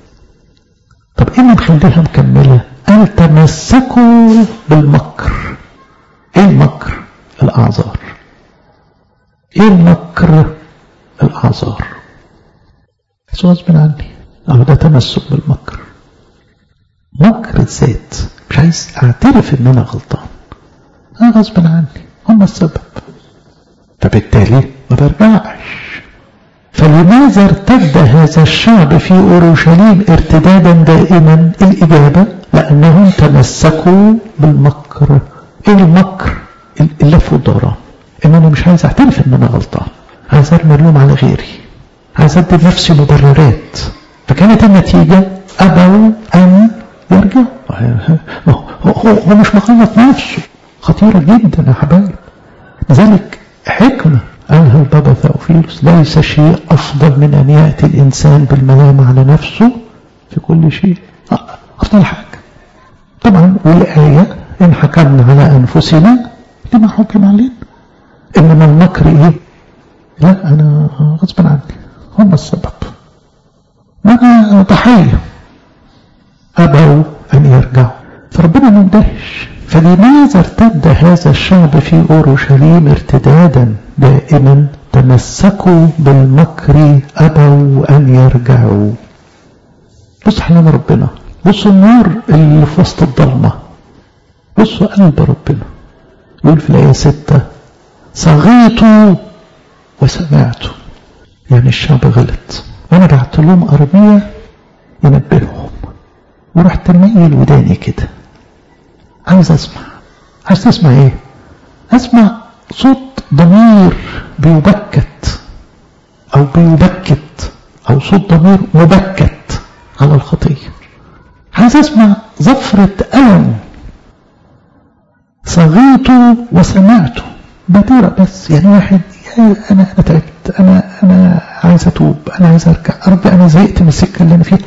طب ايه اللي مخليها مكملة قال تمسكوا بالمكر ايه المكر الاعذار ايه المكر الاعذار بس غصب عني اهو ده تمسك بالمكر مكر الذات مش عايز اعترف ان انا غلطان انا غصب عني هم السبب فبالتالي ما برجعش فلماذا ارتد هذا الشعب في اورشليم ارتدادا دائما الاجابه لانهم تمسكوا بالمكر ايه المكر اللف والدوران ان انا مش عايز اعترف ان انا غلطان عايز ارمي اللوم على غيري عايز ادي لنفسي مبررات فكانت النتيجه ابوا ان يرجع هو, هو مش مغلط نفسه خطيرة جدا يا حبايب لذلك حكمة قالها البابا ثاوفيلوس ليس شيء أفضل من أن يأتي الإنسان بالملام على نفسه في كل شيء أفضل حاجة طبعا والآية إن حكمنا على أنفسنا لما حكم علينا إنما المكر إيه لا أنا غصبا عني هم السبب ما أنا ضحية أبوا أن يرجعوا فربنا مندهش فلماذا ارتد هذا الشعب في أورشليم ارتدادا دائما تمسكوا بالمكر أبوا أن يرجعوا بص حنان ربنا بصوا النور اللي في وسط الضلمة بصوا قلب ربنا يقول في الآية ستة صغيت وسمعت يعني الشعب غلط وأنا بعت لهم أرمية ينبههم ورحت ميل وداني كده عايز اسمع عايز تسمع ايه اسمع صوت ضمير بيبكت او بيبكت او صوت ضمير مبكت على الخطية عايز اسمع زفرة ألم صغيت وسمعت بادرة بس يعني واحد انا انا تعبت انا انا عايز اتوب انا عايز ارجع رب انا زهقت من السكه اللي انا فيها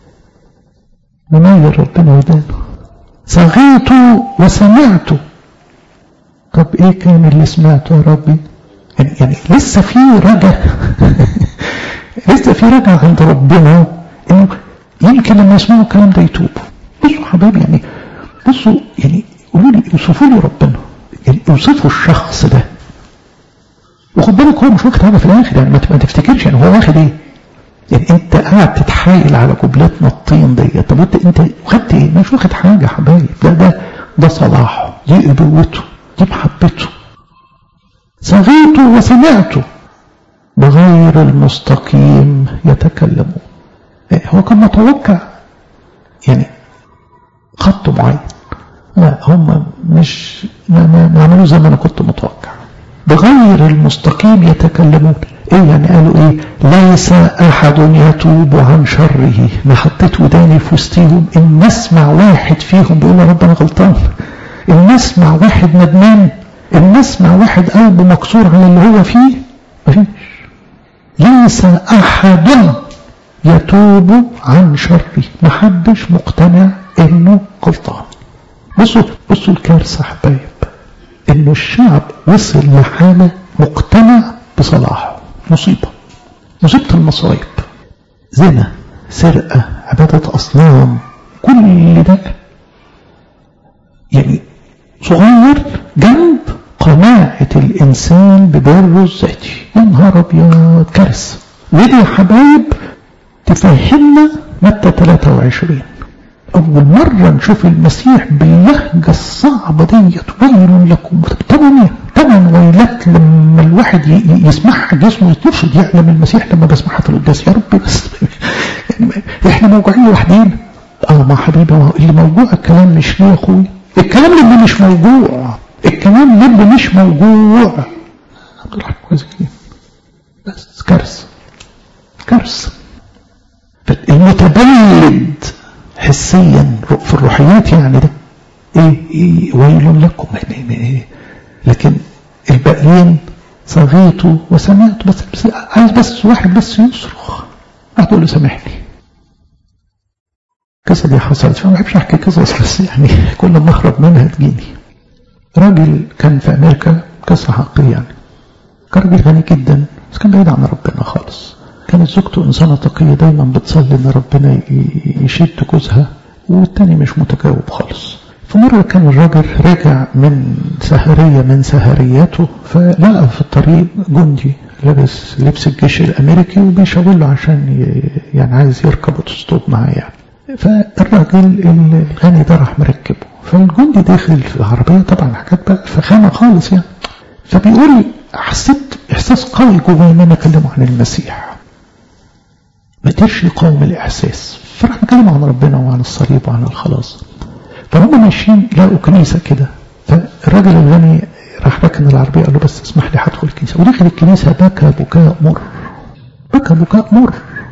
نميل ربنا ودانه صغيت وسمعت طب ايه كان اللي سمعته يا ربي يعني, يعني لسه في رجع لسه في رجع عند ربنا انه يمكن لما يسمعوا الكلام ده يتوبوا بصوا حبايبي يعني بصوا يعني قولوا لي اوصفوا لي ربنا يعني اوصفوا الشخص ده وخد بالك هو مش واخد حاجه في الاخر يعني ما تفتكرش يعني هو واخد ايه يعني انت قاعد تتحايل على جبلتنا الطين ديت طب انت انت خدت ايه مش واخد حاجه يا حبايب ده ده ده صلاحه دي ابوته دي محبته صغيت وسمعت بغير المستقيم يتكلمون هو كان متوقع يعني خط معين لا هم مش ما, ما عملوا زي ما انا كنت متوقع بغير المستقيم يتكلمون ايه يعني قالوا ايه ليس احد يتوب عن شره ما حطيت وداني في وسطيهم ان نسمع واحد فيهم بيقول يا رب انا غلطان ان نسمع واحد ندمان ان نسمع واحد قلبه مكسور على اللي هو فيه مفيش ليس احد يتوب عن شره محدش مقتنع انه غلطان بصوا بصوا الكارثه حبايب انه الشعب وصل لحاله مقتنع بصلاحه مصيبة مصيبة المصايب زنا سرقة عبادة أصنام كل ده يعني صغير جنب قناعة الإنسان ببره الذاتي يا نهار أبيض كارثة ودي يا حبايب تفهمنا متى 23 أول مرة نشوف المسيح باللهجة الصعبة ديت ويل لكم طبعا طبعا ويلات لما الواحد يسمعها جسمه يتنشد يعلم المسيح لما بسمعها في القداس يا رب بس يعني احنا موجوعين لوحدينا اه اه ما حبيبي ما اللي موجوع الكلام مش ليه يا اخوي الكلام اللي مش موجوع الكلام اللي مش موجوع عبد الرحمن كويس بس كارثه كارثه المتبلد حسيا في الروحيات يعني ده ايه, إيه ويل لكم يعني إيه لكن الباقيين صغيته وسمعته بس, بس عايز بس واحد بس يصرخ واحد يقول له سامحني القصه دي حصلت فما بحبش احكي قصص بس يعني كل ما اهرب منها تجيني راجل كان في امريكا قصه حقيقيه يعني كان راجل غني جدا بس كان بعيد عن ربنا خالص كانت زوجته إنسانة تقية دايما بتصلي إن ربنا يشد جوزها والتاني مش متجاوب خالص في مرة كان الراجل راجع من سهرية من سهرياته فلقى في الطريق جندي لابس لبس الجيش الأمريكي وبيشاور له عشان يعني عايز يركب وتصطوب معاه يعني فالراجل الغني ده راح مركبه فالجندي داخل في العربية طبعا حاجات بقى فخامة خالص يعني فبيقول حسيت إحساس قوي جوايا إن أنا أكلمه عن المسيح ما قدرش يقاوم الإحساس فراح نتكلم عن ربنا وعن الصليب وعن الخلاص فهم ماشيين لقوا كنيسة كده فالراجل الغني راح ركن العربية قال له بس اسمح لي هدخل الكنيسة ودخل الكنيسة بكى بكاء مر بكى بكاء مر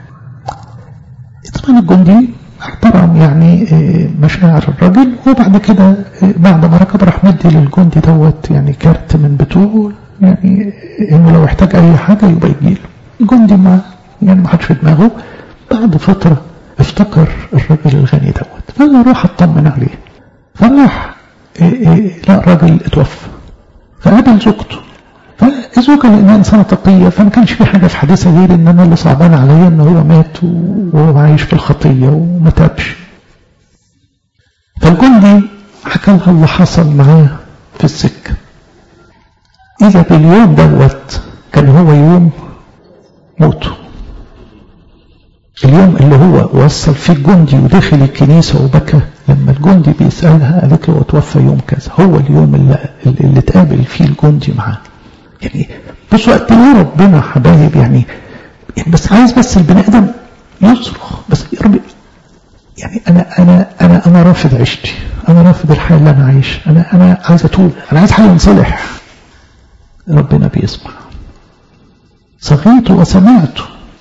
طبعا الجندي احترم يعني مشاعر الراجل وبعد كده بعد ما ركب راح مدي للجندي دوت يعني كارت من بتوعه يعني انه لو احتاج اي حاجة يبقى يجيله الجندي ما يعني ما حدش في دماغه بعد فترة افتكر الراجل الغني دوت فقال له روح اطمن عليه فراح لا الراجل اتوفى فقابل زوجته فالزوجة لأنها إنسانة تقية فما كانش في حاجة في حديثها غير إن أنا اللي صعبان عليا إن هو مات وهو عايش في الخطية وما تابش فالجندي حكى لها اللي حصل معاه في السكة إذا باليوم دوت كان هو يوم موته اليوم اللي هو وصل فيه الجندي ودخل الكنيسة وبكى لما الجندي بيسألها قالت له اتوفى يوم كذا هو اليوم اللي, اللي اتقابل فيه الجندي معاه يعني بصوا قد ايه ربنا حبايب يعني, يعني بس عايز بس البني ادم يصرخ بس يا رب يعني انا انا انا انا رافض عيشتي انا رافض الحياه اللي انا عايش انا انا عايز اتوب انا عايز حاجه ينصلح ربنا بيسمع صغيت وسمعت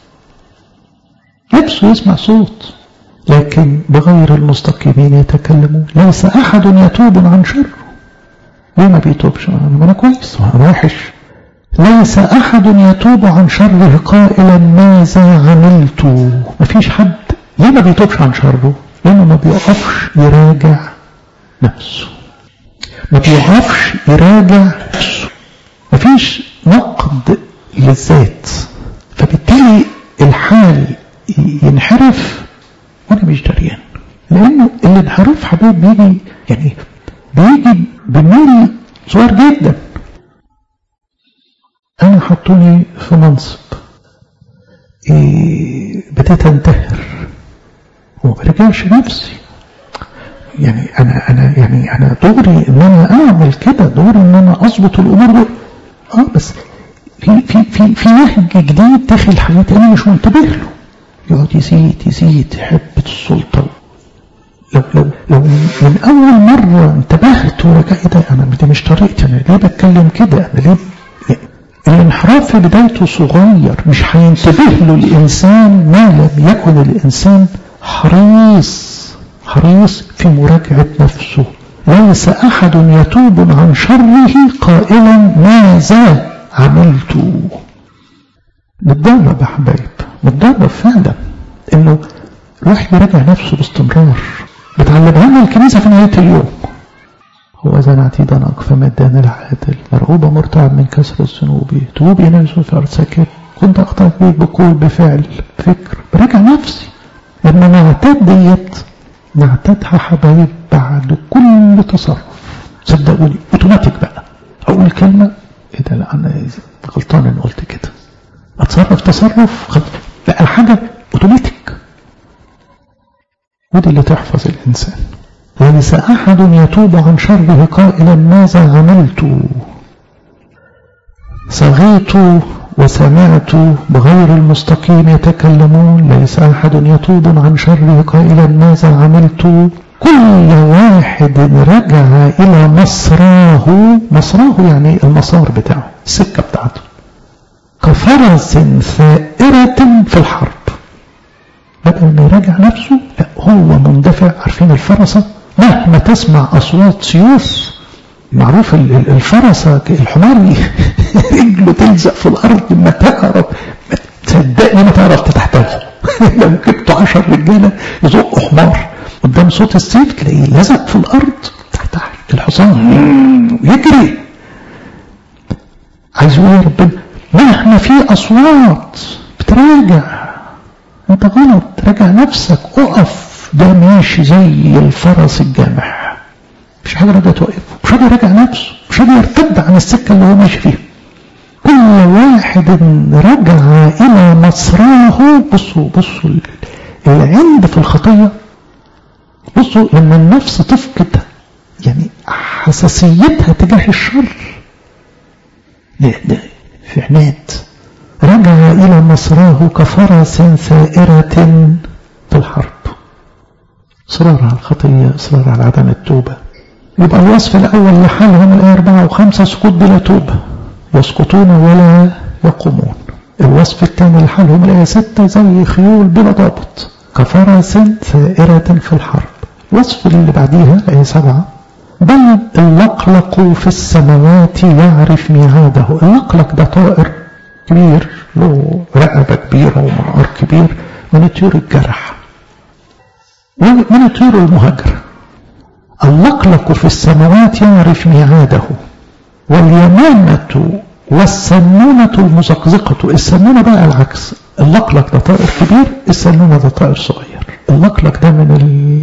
نفسه يسمع صوت لكن بغير المستقيمين يتكلمون ليس أحد يتوب عن شره ليه ما بيتوبش أنا كويس أنا وحش ليس أحد يتوب عن شره قائلا ماذا عملت ما فيش حد ليه ما بيتوبش عن شره لأنه ما بيقفش يراجع نفسه ما بيقفش يراجع نفسه ما فيش نقد للذات فبالتالي الحال ينحرف وانا مش دريان لانه الانحراف حبايب بيجي يعني بيجي بميل صغير جدا انا حطوني في منصب إيه بديت انتهر وما برجعش نفسي يعني انا انا يعني انا دوري ان انا اعمل كده دوري ان انا اظبط الامور دول اه بس في في في في نهج جديد داخل حياتي انا مش منتبه له يقعد يزيد يزيد يحب السلطة لو لو لو من أول مرة انتبهت ورجع إيه ده أنا دي مش طريقتي أنا ليه بتكلم كده أنا ليه الانحراف في بدايته صغير مش هينتبه له الإنسان ما لم يكن الإنسان حريص حريص في مراجعة نفسه ليس أحد يتوب عن شره قائلا ماذا عملت نتدرب يا حبايب متدرب فعلا انه الواحد يراجع نفسه باستمرار بتعلمها لنا الكنيسه في نهايه اليوم هو إذا نعتيد أقف مدان العادل مرعوبة مرتعب من كسر الذنوب توبي نفسه في أرض ساكن كنت أخطأ بيك بقول بفعل فكر براجع نفسي لما نعتاد ديت نعتادها حبايب بعد كل تصرف صدقوني اوتوماتيك بقى اقول كلمه ايه ده لا انا غلطان ان قلت كده اتصرف تصرف خد بقى الحاجه اوتوماتيك ودي اللي تحفظ الانسان وليس احد يتوب عن شره قائلا ماذا عملت صغيت وسمعت بغير المستقيم يتكلمون ليس أحد يتوب عن شره قائلا ماذا عملت كل واحد رجع إلى مصراه مصراه يعني المسار بتاعه السكة بتاعته كفرس ثائرة في الحرب بدل ما يراجع نفسه لا هو مندفع عارفين الفرسة مهما تسمع أصوات سيوف معروف الفرسة الحمار رجله تلزق في الأرض ما تعرف صدقني ما تعرف تتحتاجه لو جبت عشر رجالة يزقوا حمار قدام صوت السيف تلاقيه لزق في الأرض تحت الحصان يجري عايز يقول يا ربنا مهما في أصوات بتراجع انت غلط راجع نفسك اقف ده ماشي زي الفرس الجامح مش حاجة راجع توقفه مش راجع يراجع نفسه مش راجع يرتد عن السكة اللي هو ماشي فيها كل واحد رجع إلى مصراه بصوا بصوا العند في الخطية بصوا لما النفس تفقد يعني حساسيتها تجاه الشر ده ده في عناد رجع إلى مصراه كفرس ثائرة في الحرب إصرار على الخطية إصرار على عدم التوبة يبقى الوصف الأول لحالهم الآية أربعة وخمسة سقوط بلا توبة يسقطون ولا يقومون الوصف الثاني لحالهم الآية ستة زي خيول بلا ضابط كفرس ثائرة في الحرب الوصف اللي بعديها الآية سبعة بل اللقلق في السماوات يعرف ميعاده اللقلق ده طائر كبير له رقبة كبيرة ومنقار كبير من الطيور الجرح ومن الطيور المهاجرة اللقلق في السماوات يعرف ميعاده واليمامة والسنونة المزقزقة السنونة بقى العكس اللقلق ده طائر كبير السنونة ده طائر صغير اللقلق ده من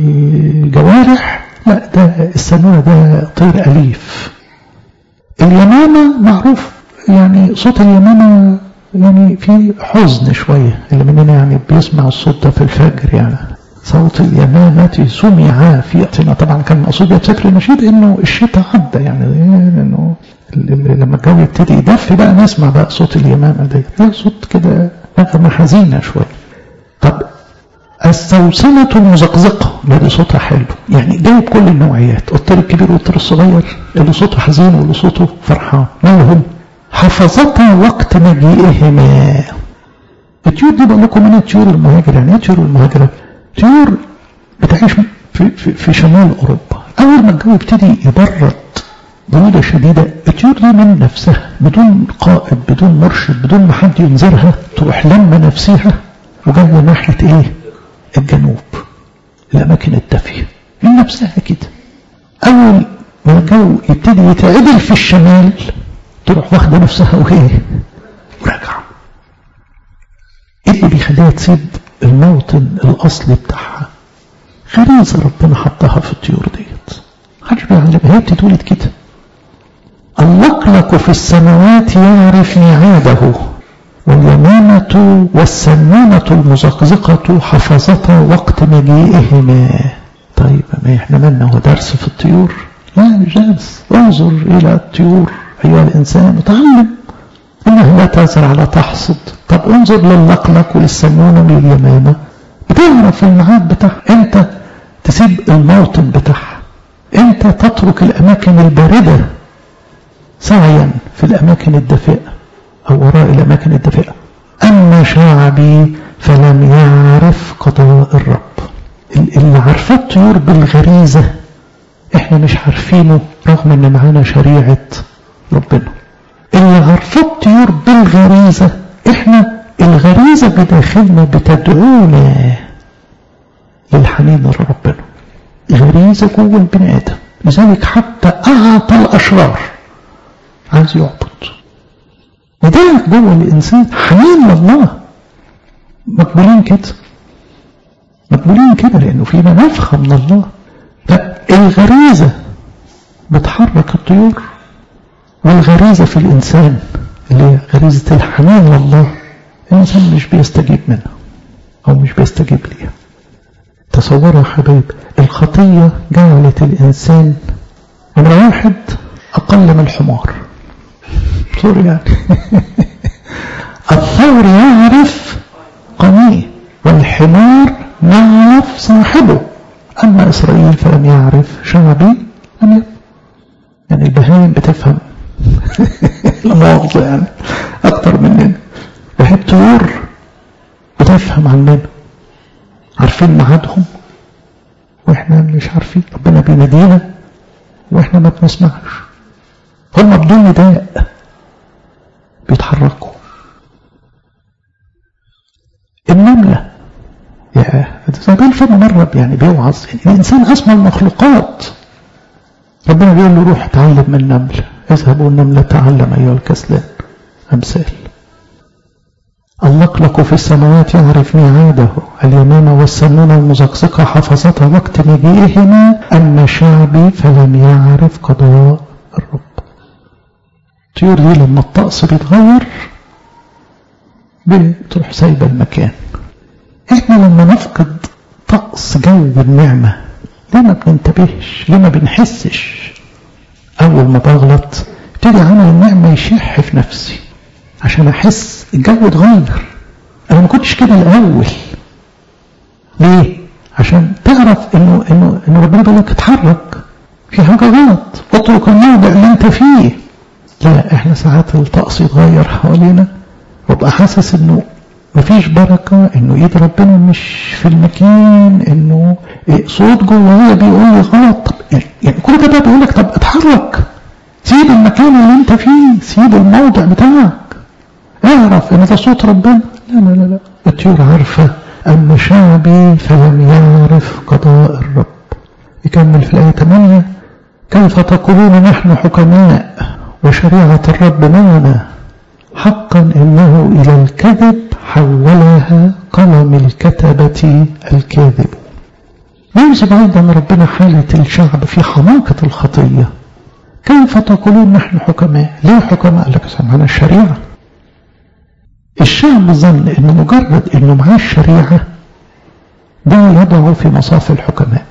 الجوارح لا ده السنونة ده طير أليف اليمامة معروف يعني صوت اليمامة يعني في حزن شوية اللي مننا يعني بيسمع الصوت ده في الفجر يعني صوت اليمامة سمع في وقتنا طبعا كان مقصود بسكر النشيد انه الشتاء عدى يعني انه لما الجو يبتدي يدفي بقى نسمع بقى صوت اليمامة دي ده صوت كده نغمة حزينة شوية طب السوسنة المزقزقة اللي صوتها حلو يعني جايب كل النوعيات الطير الكبير والطير الصغير اللي صوته حزين واللي صوته فرحان مالهم حفظتا وقت مجيئهما الطيور دي بقول لكم من الطيور المهاجرة يعني ايه الطيور المهاجرة؟ طيور بتعيش في, في, في شمال اوروبا اول ما الجو يبتدي يبرد برودة شديدة الطيور دي من نفسها بدون قائد بدون مرشد بدون ما حد ينذرها تروح لما نفسها وجايه ناحية ايه؟ الجنوب الاماكن الدافية من نفسها كده اول ما الجو يبتدي يتعدل في الشمال تروح واخده نفسها وايه وراجعه ايه اللي بيخليها تسيب الموطن الاصلي بتاعها غريزه ربنا حطها في الطيور ديت محدش بيعلمها هي بتتولد كده اللقلق في السماوات يعرف ميعاده واليمامة والسنونة المزقزقة حفظتا وقت مجيئهما طيب ما احنا مالنا هو درس في الطيور لا مش درس انظر الى الطيور أيها الإنسان وتعلم إنها لا تزرع لا تحصد طب انظر للنقلق وللسنونة ولليمامة بتعرف الميعاد بتاعها أنت تسيب الموطن بتاعها أنت تترك الأماكن الباردة سعيا في الأماكن الدافئة أو وراء الأماكن الدافئة أما شعبي فلم يعرف قضاء الرب اللي عارفة الطيور بالغريزة احنا مش عارفينه رغم ان معانا شريعة ربنا اللي عارفة الطيور بالغريزة احنا الغريزة بداخلنا بتدعونا للحنين لربنا غريزة جوه البني آدم لذلك حتى أعطى الأشرار عايز يعبد وده جوه الإنسان حنين لله مقبولين كده مقبولين كده لأنه فينا نفخة من الله فالغريزة بتحرك الطيور والغريزة في الإنسان اللي هي غريزة الحنان لله الإنسان مش بيستجيب منها أو مش بيستجيب ليها تصوروا يا حبايب الخطية جعلت الإنسان نمرة واحد أقل من الحمار سوري يعني الثور يعرف قنيه والحمار يعرف صاحبه أما إسرائيل فلم يعرف شعبي لم يفهم يعني البهايم بتفهم لا مؤاخذة يعني أكتر مننا وهي الطيور بتفهم عننا عارفين ميعادهم واحنا مش عارفين ربنا بينادينا واحنا ما بنسمعش هم بدون نداء بيتحركوا النملة يا زمان فما مرة يعني بيوعظ يعني الإنسان أسمى المخلوقات ربنا بيقول له روح تعلم من النمل اذهبوا النملة تعلم أيها الكسلان أمثال اللقلق في السماوات يعرف ميعاده اليمامة والسنونة المزقزقة حفظتها وقت مجيئهما أما شعبي فلم يعرف قضاء الرب الطيور دي لما الطقس بيتغير بتروح سايبة المكان احنا لما نفقد طقس جو النعمة ليه ما بننتبهش ليه ما بنحسش اول ما بغلط ابتدي عمل النعمة يشح في نفسي عشان احس الجو اتغير انا ما كنتش كده الاول ليه عشان تعرف انه انه انه ربنا بيقول لك اتحرك في حاجه غلط اترك الموضع اللي انت فيه لا احنا ساعات الطقس يتغير حوالينا وابقى حاسس انه مفيش بركة انه ايد ربنا مش في المكان انه صوت جوايا بيقول لي غلط طب يعني كل ده بقى بيقول لك طب اتحرك سيب المكان اللي انت فيه سيب الموضع بتاعك اعرف ان ده صوت ربنا لا لا لا لا الطيور عارفة أما شعبي فلم يعرف قضاء الرب يكمل في الآية 8 كيف تقولون نحن حكماء وشريعة الرب معنا حقا إنه إلى الكذب حولها قلم الكتبة الكاذب ينسب أيضا ربنا حالة الشعب في حماقة الخطية كيف تقولون نحن حكماء ليه حكماء لك سمعنا الشريعة الشعب ظن ان مجرد انه معاه الشريعة ده يضعه في مصاف الحكماء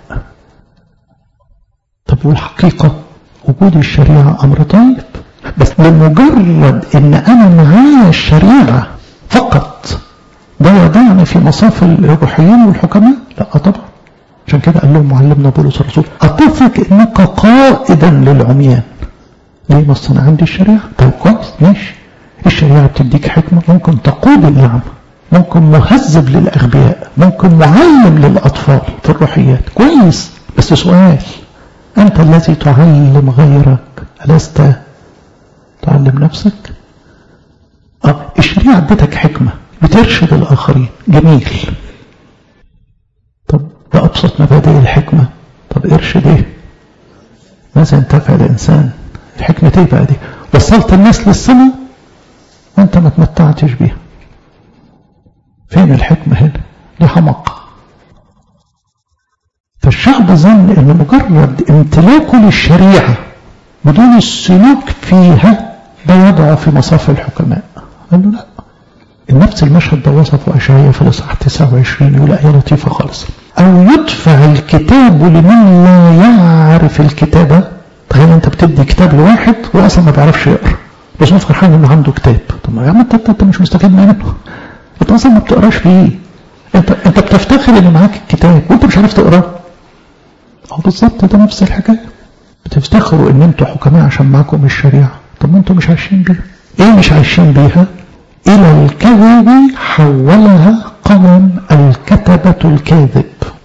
طب والحقيقة وجود الشريعة امر طيب بس لمجرد ان انا معايا الشريعة فقط ده يضعني في مصاف الروحيين والحكماء لا طبعا عشان كده قال لهم معلمنا بولس الرسول اتفق انك قائدا للعميان ليه ما انا عندي الشريعة طيب كويس ماشي الشريعة بتديك حكمة ممكن تقود الأعمى ممكن مهذب للأغبياء ممكن معلم للأطفال في الروحيات كويس بس سؤال أنت الذي تعلم غيرك ألست تعلم نفسك آه الشريعة ادتك حكمة بترشد الآخرين جميل طب بأبسط مبادئ الحكمة طب ارشد ايه ماذا انتفع الإنسان الحكمة ايه بقى دي وصلت الناس للسماء وانت ما تمتعتش بيها فين الحكمة هنا دي حماقة فالشعب ظن ان مجرد امتلاكه للشريعة بدون السلوك فيها ده يضع في مصاف الحكماء قال له لا نفس المشهد ده وصفه أشعية في الإصحاح 29 يقول آية لطيفة خالص أو يدفع الكتاب لمن لا يعرف الكتابة تخيل أنت بتدي كتاب لواحد وأصلا ما بيعرفش يقرأ بس هو فرحان انه عنده كتاب طب ما يا عم انت انت مش مستفيد منه انت اصلا ما بتقراش فيه انت انت بتفتخر ان معاك الكتاب وانت مش عارف تقراه اهو بالظبط ده نفس الحكايه بتفتخروا ان انتوا حكماء عشان معاكم الشريعه طب ما انتوا مش عايشين بيها ايه مش عايشين بيها الى الكذب حولها قلم الكتبة الكاذب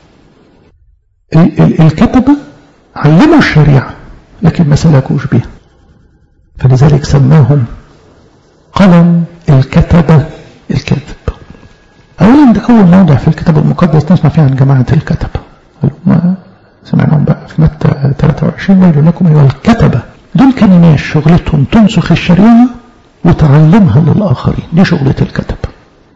الكتبة علموا الشريعة لكن ما سلكوش بيها فلذلك سماهم قلم الكتبة الكذب أولا ده أول موضع في الكتاب المقدس نسمع فيه عن جماعة الكتبة ما سمعناهم بقى في متى 23 ويقول لكم أيها الكتبة دول كانوا ناس شغلتهم تنسخ الشريعة وتعلمها للآخرين دي شغلة الكتبة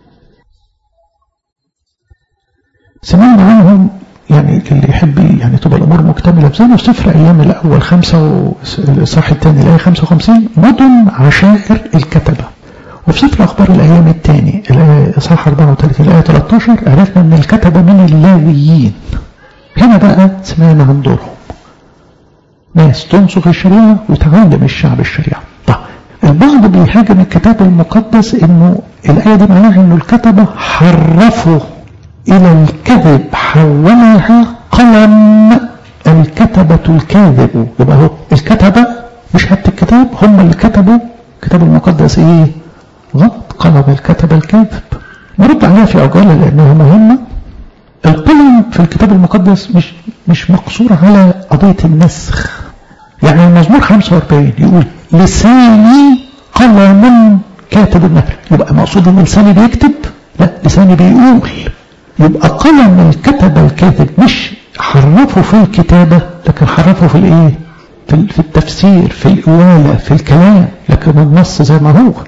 سمعنا عنهم يعني اللي يحب يعني تبقى الامور مكتمله بزي في سفر ايام الاول خمسه والصح الثاني الايه 55 مدن عشائر الكتبه وفي سفر اخبار الايام الثاني الايه اصحاح 34 الايه 13 عرفنا ان الكتبه من اللاويين هنا بقى سمعنا عن دورهم ناس تنسخ الشريعه وتعلم الشعب الشريعه طب البعض بيهاجم الكتاب المقدس انه الآية دي معناها أنه الكتبة حرفوا إلى الكذب حولها قلم الكتبة الكاذب يبقى هو الكتبة مش هات الكتاب هم اللي كتبوا الكتاب المقدس ايه غلط قلم الكتبة الكاذب نرد عليها في عجالة لأنها مهمة القلم في الكتاب المقدس مش مش مقصور على قضية النسخ يعني المزمور 45 يقول لساني قلم كاتب النهر يبقى مقصود ان لساني بيكتب لا لساني بيقول يبقى قلم الكتبة الكاتب مش حرفه في الكتابة لكن حرفه في الايه في التفسير في الإوالة في الكلام لكن النص زي ما هو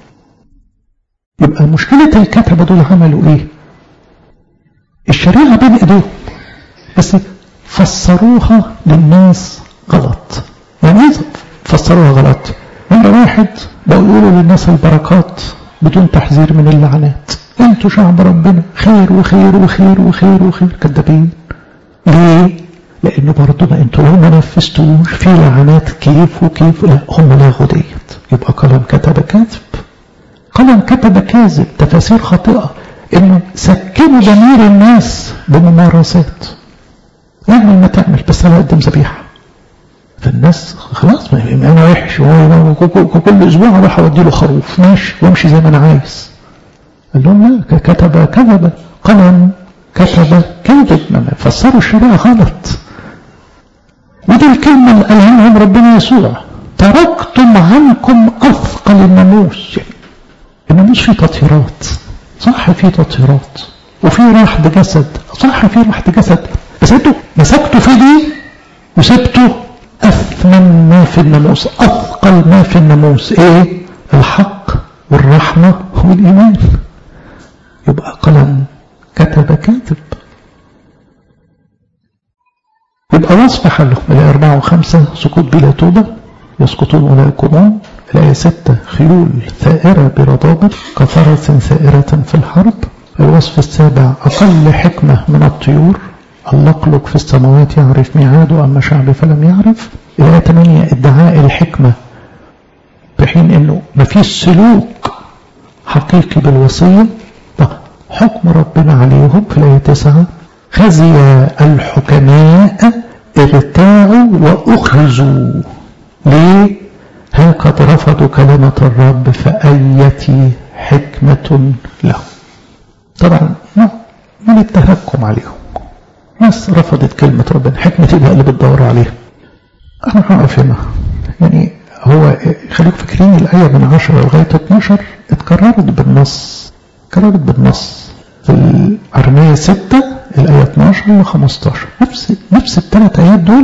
يبقى مشكلة الكتبة دول عملوا ايه الشريعة بين ايديهم بس فسروها للناس غلط يعني ايه فسروها غلط نمرة واحد بقوا يقولوا للناس البركات بدون تحذير من اللعنات انتوا شعب ربنا خير وخير وخير وخير وخير كذابين ليه؟ لأن برضه ما انتوا لو ما نفذتوش في لعنات كيف وكيف لا هم لاغوا ديت يبقى قلم كتب كاذب قلم كتب كاذب تفاسير خاطئة انه سكنوا ضمير الناس بممارسات اعمل ما تعمل بس انا اقدم ذبيحه فالناس خلاص انا وحش كل اسبوع اروح اودي له خروف ماشي وامشي زي ما انا عايز قال لهم لا كتب كذب قلم كتب كذب فسروا الشريعه غلط ودي الكلمه اللي قالها لهم ربنا يسوع تركتم عنكم اثقل الناموس يعني الناموس فيه تطهيرات صح فيه تطهيرات وفي راحة جسد صح فيه راحة جسد بس انتوا مسكتوا في دي وسبتوا أثمن ما في الناموس أثقل ما في الناموس إيه الحق والرحمة والإيمان يبقى قلم كتب كاتب يبقى وصف حله الآية أربعة وخمسة سقوط بلا توبة يسقطون ولا يقومون الآية ستة خيول ثائرة برضابة كفرس ثائرة في الحرب الوصف السابع أقل حكمة من الطيور اللقلق في السماوات يعرف ميعاده أما شعب فلم يعرف الآية 8 ادعاء الحكمة بحين أنه ما فيش سلوك حقيقي بالوصية حكم ربنا عليهم في الآية 9 خزي الحكماء ارتاعوا وأخرجوا ليه هكذا رفضوا كلمة الرب فأيتي حكمة لهم طبعا من التهكم عليهم ناس رفضت كلمة ربنا حكمة بقى اللي بتدور عليها أنا هقف هنا يعني هو خليكم فاكرين الآية من 10 لغاية 12 اتكررت بالنص اتكررت بالنص في الأرمية 6 الآية 12 ل 15 نفس نفس الثلاث آيات دول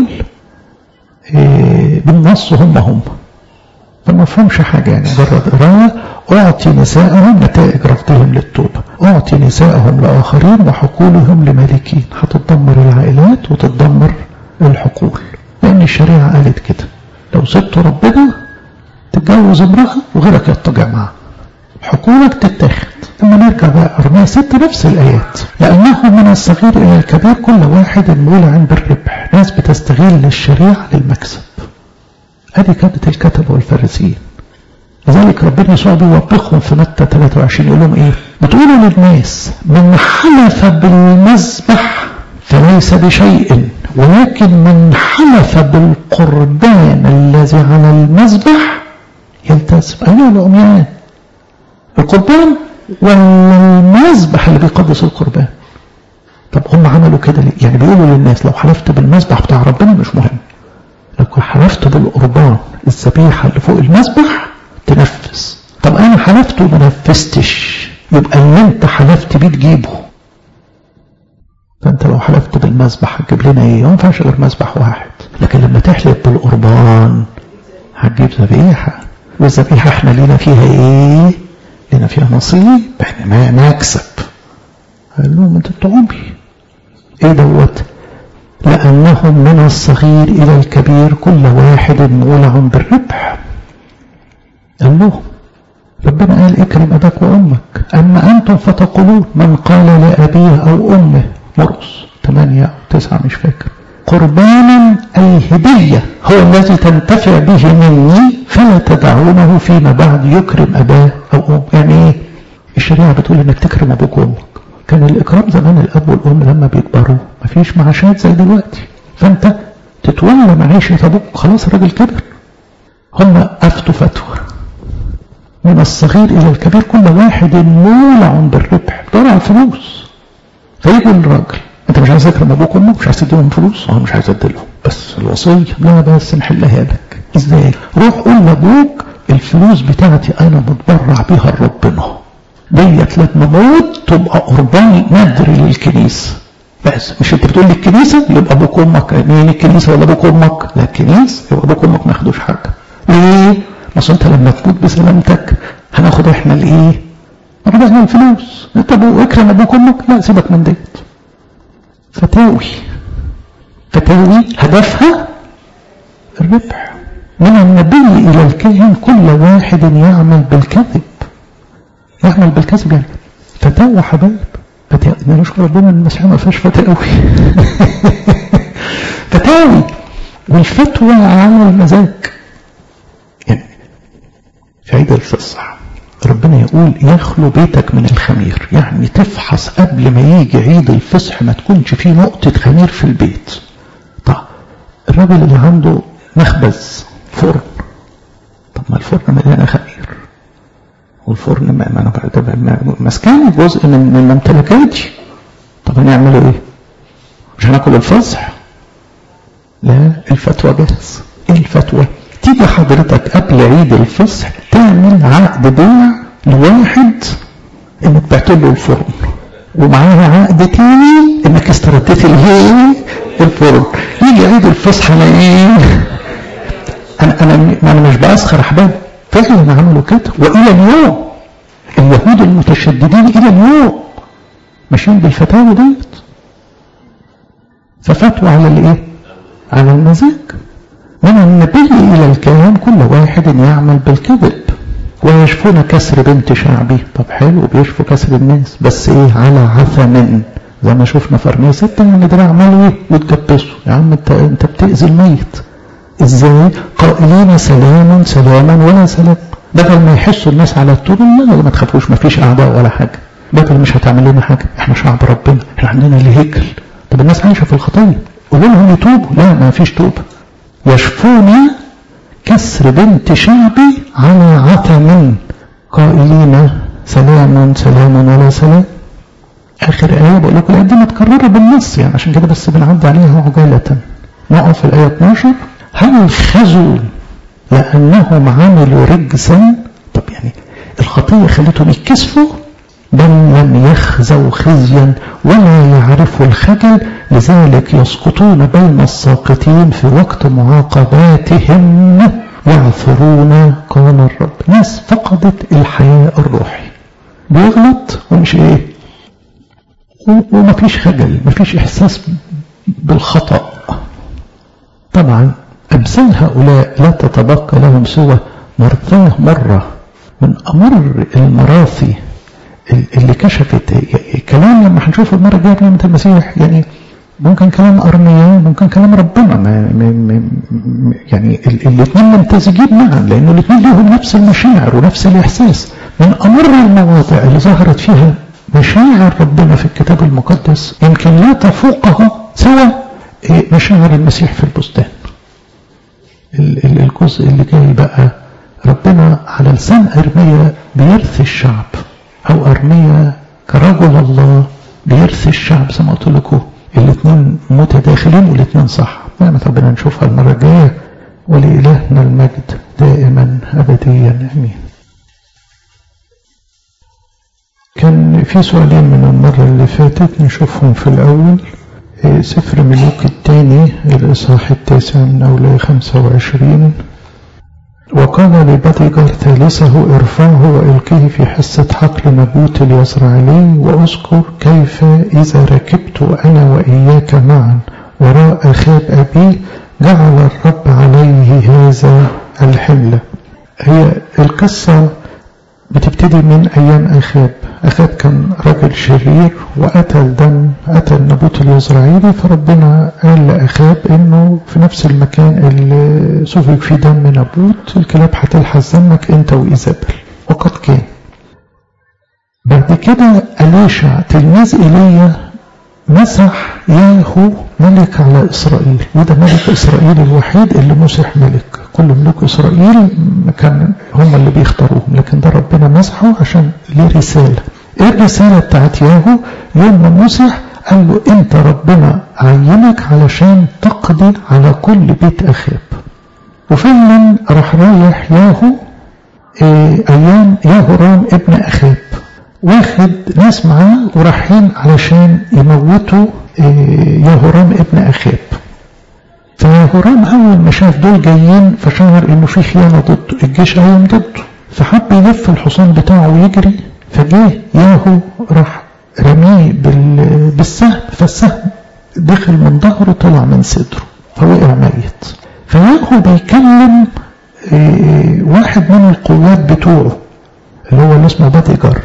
إيه بالنص هم هم فما فهمش حاجة يعني مجرد قراءة أعطي نساءهم نتائج رفضهم للتوبة أعطي نساءهم لآخرين وحقولهم لمالكين هتتدمر العائلات وتتدمر الحقول لأن الشريعة قالت كده لو سبت ربنا تتجوز امرأة وغيرك يتجع معها حقولك تتاخد لما نرجع بقى أرمية ستة نفس الآيات لأنه من الصغير إلى الكبير كل واحد مولع بالربح ناس بتستغل الشريعة للمكسب هذه كانت الكتبة والفارسيين لذلك ربنا يسوع بيوبخهم في متى 23 يقول لهم ايه بتقولوا للناس من حلف بالمذبح فليس بشيء ولكن من حلف بالقربان الذي على المذبح يلتزم ايها العميان القربان ولا المذبح اللي بيقدس القربان طب هم عملوا كده ليه يعني بيقولوا للناس لو حلفت بالمذبح بتاع ربنا مش مهم لو حلفت بالقربان الذبيحه اللي فوق المذبح تنفذ طب انا حلفت وما نفذتش يبقى اللي انت حلفت بيه تجيبه فانت لو حلفت بالمذبح هتجيب لنا ايه ما ينفعش غير مذبح واحد لكن لما تحلف بالقربان هتجيب ذبيحه والذبيحه احنا لينا فيها ايه لنا فيها نصيب احنا ما نكسب قال لهم انت بتعمي ايه دوت لأنهم من الصغير إلى الكبير كل واحد مولع بالربح قال لهم ربنا قال اكرم أباك وأمك أما أنتم فتقولون من قال لأبيه أو أمه مرقس ثمانية أو تسعة مش فاكر قربانا أي هدية هو الذي تنتفع به مني فلا تدعونه فيما بعد يكرم أباه أو أمه يعني إيه الشريعة بتقول انك تكرم ابوك وامك كان الاكرام زمان الاب والام لما بيكبروا مفيش معاشات زي دلوقتي فانت تتولى معيشة ابوك خلاص الراجل كبر هم افتوا فتوى من الصغير الى الكبير كل واحد مولع بالربح دور على الفلوس فيجوا الراجل انت مش عايز تكرم ابوك وامك مش عايز تديهم فلوس اه مش عايز اديلهم بس الوصيه لا بس نحلها لك ازاي روح قول لابوك الفلوس بتاعتي انا متبرع بيها لربنا ديت لما اموت تبقى قرباني ندر للكنيسه بس مش انت بتقول لي الكنيسه يبقى ابوك وامك مين الكنيسه ولا ابوك وامك لا الكنيسه يبقى ابوك وامك ما ياخدوش حاجه ليه؟ بس انت لما تموت بسلامتك هناخد احنا الايه؟ ربنا الفلوس طب اكرم ابوك وامك لا سيبك من ديت فتاوي فتاوي هدفها الربح من النبي إلى الكاهن كل واحد يعمل بالكذب يعمل بالكذب يعني فتاوى حبايب فتاوي نشكر ربنا المسيح ما فيهاش فتاوي فتاوي والفتوى على المزاج يعني في عيد الفصح ربنا يقول يخلو بيتك من الخمير يعني تفحص قبل ما يجي عيد الفصح ما تكونش فيه نقطة خمير في البيت طب الراجل اللي عنده مخبز فرن طب ما الفرن مليانة خمير والفرن ما ما انا مسكان جزء من من ممتلكاتي طب هنعمله ايه؟ مش هناكل الفصح؟ لا الفتوى جاهز ايه الفتوى؟ تيجي حضرتك قبل عيد الفصح تعمل عقد بيع لواحد انك بعت له الفرن ومعاها عقد تاني انك استرديت الايه الفرن يجي عيد الفصح انا ايه انا انا انا مش باسخر احباب فعلا عملوا كده والى اليوم اليهود المتشددين الى اليوم ماشيين بالفتاوى ديت ففتوى على الايه على المزاج من النبي إلى الكاهن كل واحد يعمل بالكذب ويشفون كسر بنت شعبي طب حلو بيشفوا كسر الناس بس ايه على عثم زي ما شفنا في ارميه ستة يعني دراع ملوي وتجبسوا يا عم انت انت بتأذي الميت ازاي قائلين سلاما سلاما ولا سلام بدل ما يحسوا الناس على التوبة لا ما تخافوش ما فيش اعداء ولا حاجة بدل مش هتعمل لنا حاجة احنا شعب ربنا احنا عندنا الهيكل طب الناس عايشة في الخطية قولوا لهم يتوبوا لا ما فيش توبة يشفون كسر بنت شعبي على عتم قائلين سلام سلام ولا سلام آخر آية بقول لكم الآية دي متكررة بالنص يعني عشان كده بس بنعدي عليها عجالة نقف في الآية 12 هل خزوا لأنهم عملوا رجسا طب يعني الخطية خلتهم يتكسفوا بل لم يخزوا خزيا ولا يعرفوا الخجل لذلك يسقطون بين الساقطين في وقت معاقباتهم يعثرون قال الرب ناس فقدت الحياة الروحي بيغلط ومش ايه ومفيش خجل مفيش احساس بالخطأ طبعا امثال هؤلاء لا تتبقى لهم سوى مرثاه مرة من امر المراثي اللي كشفت كلام لما هنشوفه المرة الجاية بنعمة المسيح يعني ممكن كلام أرمية ممكن كلام ربنا ما ما يعني الاثنين ممتزجين معا لأنه الاثنين لهم نفس المشاعر ونفس الإحساس من أمر المواضع اللي ظهرت فيها مشاعر ربنا في الكتاب المقدس يمكن لا تفوقها سوى مشاعر المسيح في البستان الجزء اللي جاي بقى ربنا على لسان أرمية بيرثي الشعب أو أرمية كرجل الله بيرثي الشعب زي ما قلت لكم الاثنين متداخلين والاثنين صح نعمة ربنا نشوفها المرة الجاية ولإلهنا المجد دائما أبديا أمين كان في سؤالين من المرة اللي فاتت نشوفهم في الأول سفر ملوك الثاني الإصحاح التاسع من أولى خمسة وعشرين وقال لبدجر ثالثه ارفعه وإلقيه في حصة حقل نبوت اليزرعيلي وأذكر كيف إذا ركبت أنا وإياك معا وراء أخاب أبي جعل الرب عليه هذا الحمل هي القصة بتبتدي من أيام أخاب أخاب كان رجل شرير وقتل دم قتل نبوت اليزرعيلي فربنا قال لأخاب إنه في نفس المكان اللي سفك فيه دم نبوت الكلاب هتلحس دمك أنت وإيزابل وقد كان بعد كده أليشع تلميذ إيليا مسح ياهو ملك على إسرائيل وده ملك إسرائيل الوحيد اللي مسح ملك كل ملوك إسرائيل كان هم اللي بيختاروهم لكن ده ربنا مسحه عشان ليه رسالة إيه الرسالة بتاعت ياهو يوم ما مسح قال له أنت ربنا عينك علشان تقضي على كل بيت أخاب وفعلا راح رايح ياهو إيه أيام ياهورام ابن أخاب واخد ناس معاه ورايحين علشان يموتوا إيه ياهورام ابن أخاب فياهورام أول ما شاف دول جايين فشعر إنه في خيانة ضده الجيش قايم ضده فحب يلف الحصان بتاعه ويجري فجه ياهو راح رميه بالسهم فالسهم دخل من ظهره طلع من صدره فوقع ميت فياهو بيكلم إيه واحد من القوات بتوعه اللي هو اللي اسمه باتيجر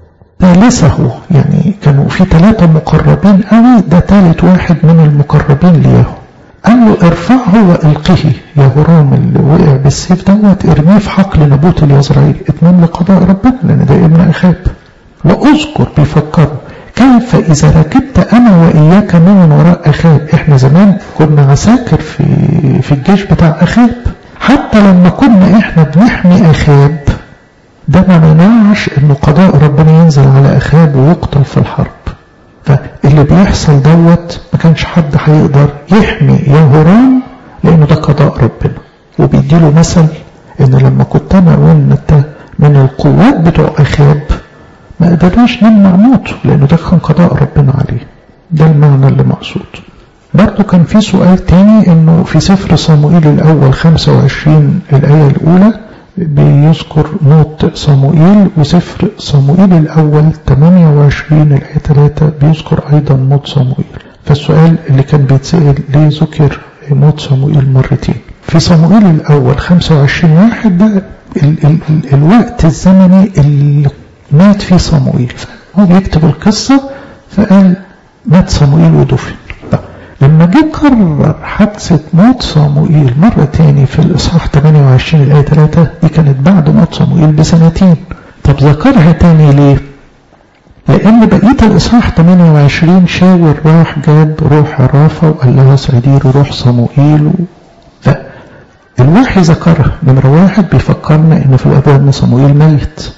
ثالثه يعني كانوا في ثلاثة مقربين قوي ده ثالث واحد من المقربين لياهو قال له ارفعه والقه يا هرام اللي وقع بالسيف دوت ارميه في حقل نبوت اليزرعيل اتمام لقضاء ربنا لان ده ابن اخاب واذكر بيفكروا كيف اذا ركبت انا واياك من وراء اخاب احنا زمان كنا عساكر في في الجيش بتاع اخاب حتى لما كنا احنا بنحمي اخاب ده ما منعش انه قضاء ربنا ينزل على اخاب ويقتل في الحرب فاللي بيحصل دوت ما كانش حد هيقدر يحمي يهورام لانه ده قضاء ربنا وبيديله مثل ان لما كنت انا وانت من القوات بتوع اخاب ما قدرناش نمنع موته لانه ده كان قضاء ربنا عليه ده المعنى اللي مقصود برضه كان في سؤال تاني انه في سفر صموئيل الاول 25 الايه الاولى بيذكر موت صموئيل وسفر صموئيل الأول 28 الآية 3 بيذكر أيضا موت صموئيل فالسؤال اللي كان بيتسأل ليه ذكر موت صموئيل مرتين في صموئيل الأول 25 واحد ده ال ال ال الوقت الزمني اللي مات فيه صموئيل هو بيكتب القصة فقال مات صموئيل ودفن لما جه قرر حادثة موت صموئيل مرة تاني في الإصحاح 28 الآية 3 دي كانت بعد موت صموئيل بسنتين طب ذكرها تاني ليه؟ لأن بقية الإصحاح 28 شاور راح جاب روح عرافة وقال لها صعيدي روح صموئيل و... فالوحي ذكرها نمرة واحد بيفكرنا إن في الأبواب إن صموئيل ميت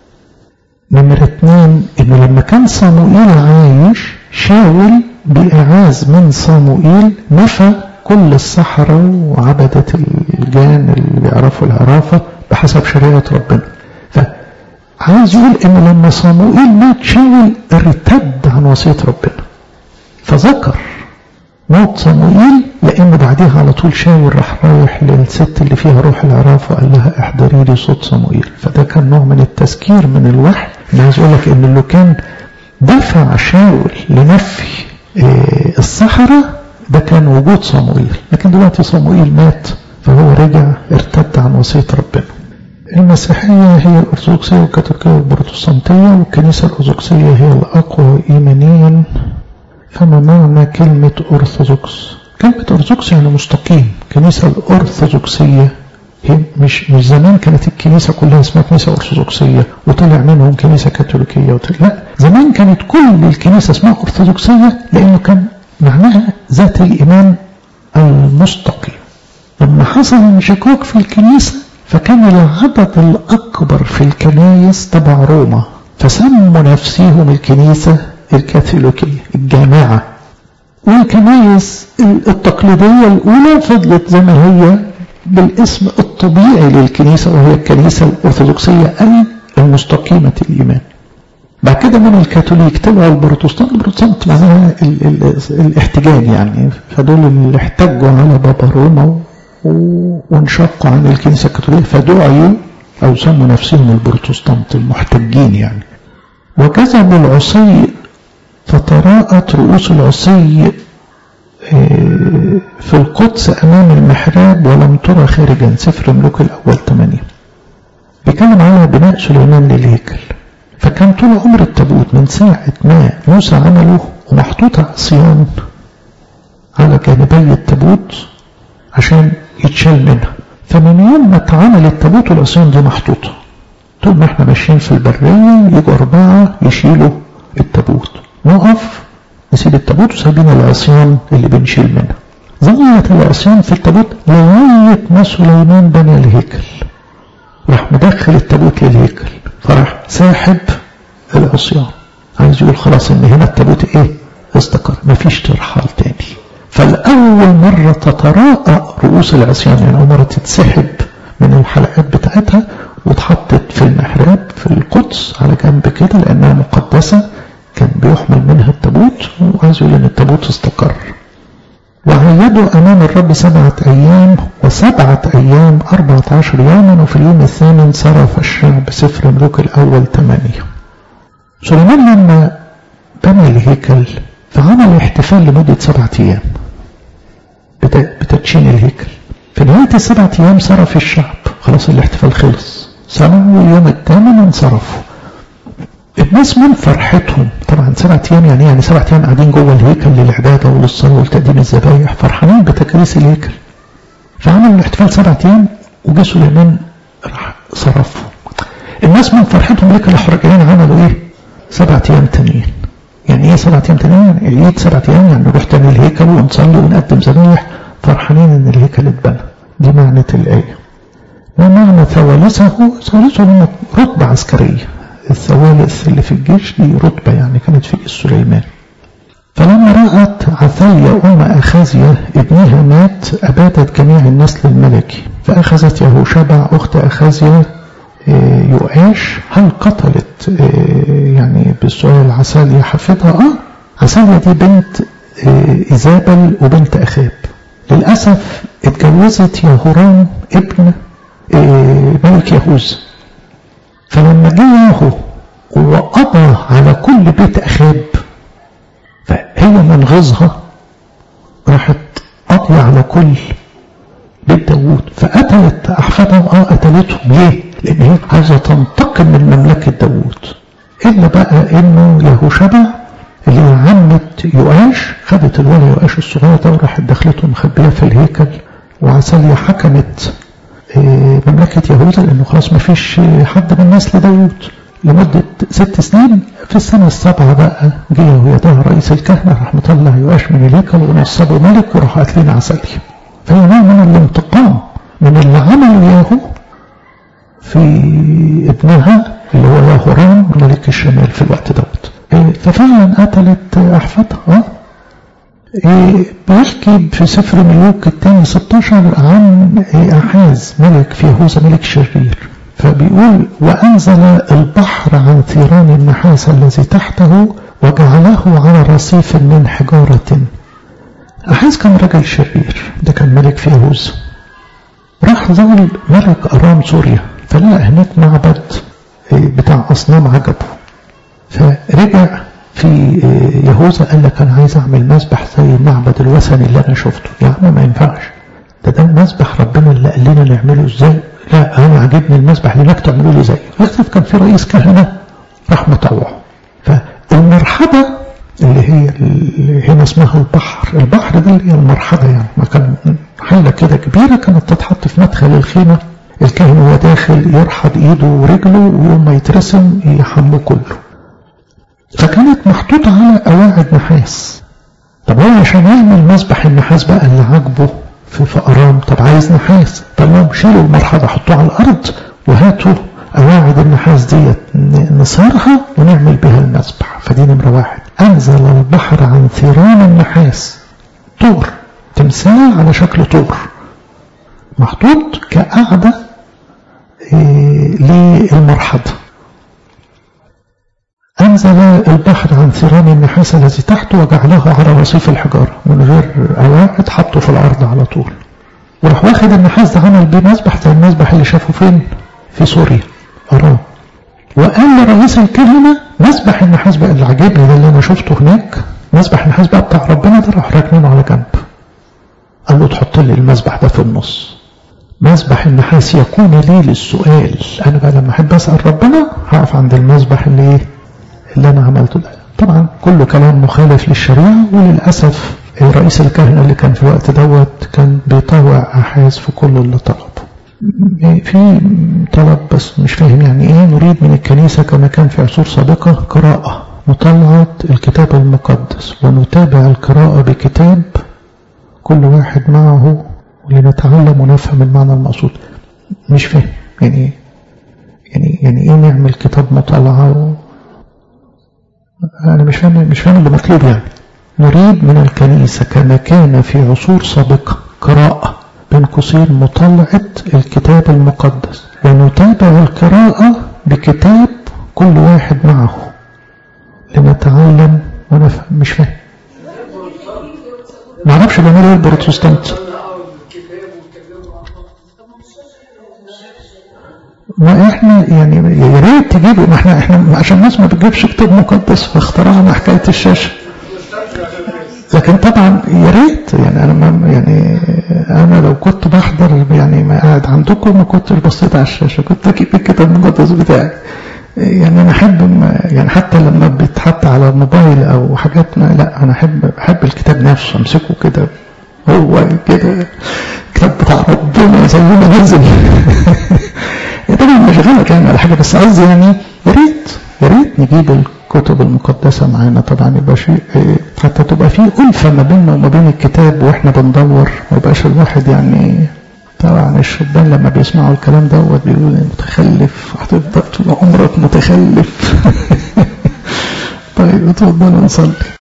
نمرة اتنين إنه لما كان صموئيل عايش شاول بإعاز من صموئيل نفى كل السحرة وعبدة الجان اللي بيعرفوا العرافة بحسب شريعة ربنا فعايز يقول إن لما صموئيل مات شاول ارتد عن وصية ربنا فذكر موت صموئيل لأن بعدها على طول شاول راح رايح للست اللي فيها روح العرافة وقال لها احضري لي صوت صموئيل فده كان نوع من التذكير من الوحي أنا عايز أقول لك إن اللي كان دفع شاول لنفي الصحراء ده كان وجود صموئيل لكن دلوقتي صموئيل مات فهو رجع ارتد عن وصية ربنا المسيحية هي الأرثوذكسية والكاثوليكية والبروتستانتية والكنيسة الأرثوذكسية هي الأقوى إيمانيا فما معنى كلمة أرثوذكس كلمة أرثوذكس يعني مستقيم الكنيسة الأرثوذكسية هي مش مش زمان كانت الكنيسة كلها اسمها كنيسة أرثوذكسية وطلع منهم كنيسة كاثوليكية وطلع لا زمان كانت كل الكنيسة اسمها أرثوذكسية لأنه كان معناها ذات الإيمان المستقيم لما حصل انشقاق في الكنيسة فكان العدد الأكبر في الكنايس تبع روما فسموا نفسهم الكنيسة الكاثوليكية الجامعة والكنايس التقليدية الأولى فضلت زي ما هي بالاسم الطبيعي للكنيسة وهي الكنيسة الأرثوذكسية أي المستقيمة الإيمان بعد كده من الكاثوليك طلعوا البروتستانت البروتستانت معناها ال ال الاحتجاج يعني فدول اللي احتجوا على بابا روما وانشقوا عن الكنيسة الكاثوليكية فدعوا أو سموا نفسهم البروتستانت المحتجين يعني وكذب العصي فتراءت رؤوس العصي في القدس أمام المحراب ولم ترى خارجا سفر ملوك الأول 8 بيتكلم على بناء سليمان للهيكل فكان طول عمر التابوت من ساعة ما موسى عمله ومحطوط عصيان على جانبي التابوت عشان يتشال منها فمن يوم ما اتعمل التابوت والعصيان دي محطوطة طول ما احنا ماشيين في البرية يجوا أربعة يشيلوا التابوت نقف نسيب التابوت وسايبين العصيان اللي بنشيل منها ظلت العصيان في التابوت لغاية ما سليمان بنى الهيكل راح مدخل التابوت للهيكل فراح ساحب العصيان عايز يقول خلاص ان هنا التابوت ايه استقر مفيش ترحال تاني فالأول مرة تتراءى رؤوس العصيان يعني أول مرة تتسحب من الحلقات بتاعتها واتحطت في المحراب في القدس على جنب كده لأنها مقدسة كان بيحمل منها التابوت وعايز يقول إن التابوت استقر وعيدوا أمام الرب سبعة أيام وسبعة أيام أربعة عشر يوما وفي اليوم الثامن صرف الشعب سفر ملوك الأول ثمانية سليمان لما بنى الهيكل فعمل احتفال لمدة سبعة أيام بتدشين الهيكل في نهاية السبعة أيام صرف الشعب خلاص الاحتفال خلص صلوا واليوم الثامن انصرفوا الناس من فرحتهم طبعا سبعة أيام يعني يعني سبعة أيام قاعدين جوه الهيكل للعبادة وللصلاة ولتقديم الذبايح فرحانين بتكريس الهيكل فعملوا الاحتفال سبعة أيام وجه سليمان راح صرفوا الناس من فرحتهم الهيكل راحوا راجعين عملوا إيه؟ سبعة أيام تانيين يعني ايه سبعة ايام تانيين يعني العيد سبعة ايام يعني نروح تاني الهيكل ونصلي ونقدم ذبايح فرحانين ان الهيكل اتبنى دي معنى الآية ومعنى ثوالثه ثوالثه رتبة عسكرية الثوالث اللي في الجيش دي رتبة يعني كانت في جيش سليمان فلما رأت عثاليا أم أخازيا ابنها مات أبادت جميع النسل الملكي فأخذت يهوشبع أخت أخازيا يؤاش هل قتلت يعني بالسؤال عساليا حفظها اه عساليا دي بنت إيزابل وبنت أخاب للأسف اتجوزت يهورام ابن ملك يهوذا فلما جه ياهو وقضى على كل بيت أخاب فهي من غيظها راحت قضي على كل بيت داوود فقتلت أحفادهم اه قتلتهم ليه؟ لأن هي عايزة تنتقم من مملكة داوود إلا بقى إنه يهوشبع اللي هي عمة يؤاش خدت الولي يؤاش الصغير ده وراحت دخلته مخبية في الهيكل وعساليا حكمت مملكة يهوذا لأنه خلاص ما فيش حد من نسل داوود لمدة ست سنين في السنة السابعة بقى جه يهويدها رئيس الكهنة راح مطلع يؤاش من الهيكل ونصبه ملك وراح قاتلين عساليا فهي نوع من الانتقام من اللي عمله ياهو في ابنها اللي هو ياهورام ملك الشمال في الوقت دوت ففعلا قتلت احفادها بيحكي في سفر ملوك الثاني 16 عن احاز ملك في يهوذا ملك شرير فبيقول وانزل البحر عن ثيران النحاس الذي تحته وجعله على رصيف من حجاره أحاز كان رجل شرير ده كان ملك في يهوذا راح ظل ملك أرام سوريا فلقى هناك معبد بتاع أصنام عجبه فرجع في يهوذا قال لك أنا عايز أعمل مسبح زي المعبد الوثني اللي أنا شفته يا عم ما ينفعش ده ده المسبح ربنا اللي قال لنا نعمله إزاي لا أنا عاجبني المسبح اللي هناك تعملوا لي زيه للأسف كان في رئيس كهنة راح مطوعه فالمرحبة اللي هي اللي هنا اسمها البحر البحر ده اللي هي المرحبة يعني ما كان حالة كده كبيرة كانت تتحط في مدخل الخيمة الكاهن وهو داخل يرحب ايده ورجله ويوم ما يترسم يحمه كله فكانت محطوطة على قواعد نحاس طب هو عشان يعمل مسبح النحاس بقى اللي عاجبه في فقرام طب عايز نحاس طب لهم شيلوا المرحبة حطوها على الأرض وهاتوا قواعد النحاس ديت نصارها ونعمل بها المسبح فدي نمرة واحد أنزل البحر عن ثيران النحاس طور تمثال على شكل طور محطوط كقاعدة إيه للمرحضة أنزل البحر عن ثيران النحاس الذي تحته وجعله على رصيف الحجارة من غير قواعد حطه في الأرض على طول وراح واخد النحاس ده عمل بيه مسبح زي المسبح اللي شافه فين؟ في سوريا أراه وقال لرئيس الكهنة مسبح النحاس بقى اللي عجبني ده اللي أنا شفته هناك مسبح النحاس بقى بتاع ربنا ده راح راكنينه على جنب قال له تحط لي المسبح ده في النص مسبح النحاس يكون لي للسؤال أنا بقى لما أحب أسأل ربنا هقف عند المسبح اللي إيه اللي أنا عملته ده طبعا كله كلام مخالف للشريعة وللأسف رئيس الكهنة اللي كان في الوقت دوت كان بيطوع أحاز في كل اللي طلبه في طلب بس مش فاهم يعني ايه نريد من الكنيسة كما كان في عصور سابقة قراءة مطالعة الكتاب المقدس ونتابع القراءة بكتاب كل واحد معه لنتعلم ونفهم المعنى المقصود مش فاهم يعني يعني يعني ايه نعمل كتاب مطالعة و... انا مش فاهم مش فاهم اللي مطلوب يعني نريد من الكنيسة كما كان في عصور سابقة قراءة بين قوسين مطالعة الكتاب المقدس ونتابع القراءة بكتاب كل واحد معه لنتعلم ونفهم مش فاهم ما اعرفش بيعملوا ايه البروتستانت ما احنا يعني يا ريت تجيبوا ما احنا احنا عشان الناس ما بتجيبش كتاب مقدس فاخترعنا حكايه الشاشه لكن طبعا يا ريت يعني انا ما يعني انا لو كنت بحضر يعني ما قاعد عندكم ما كنتش بصيت على الشاشه كنت اجيب الكتاب المقدس بتاعي يعني انا احب يعني حتى لما بيتحط على الموبايل او حاجات ما لا انا احب احب الكتاب نفسه امسكه كده هو كده الكتاب بتاع ربنا زي ما نزل طبعا مش غلط يعني على حاجه بس قصدي يعني يا ريت يا ريت نجيب الكتب المقدسه معانا طبعا يبقى شيء حتى تبقى في ألفة ما بيننا وما بين الكتاب واحنا بندور ما يبقاش الواحد يعني طبعا الشبان لما بيسمعوا الكلام دوت بيقولوا متخلف هتفضل طول عمرك متخلف طيب اتفضلوا نصلي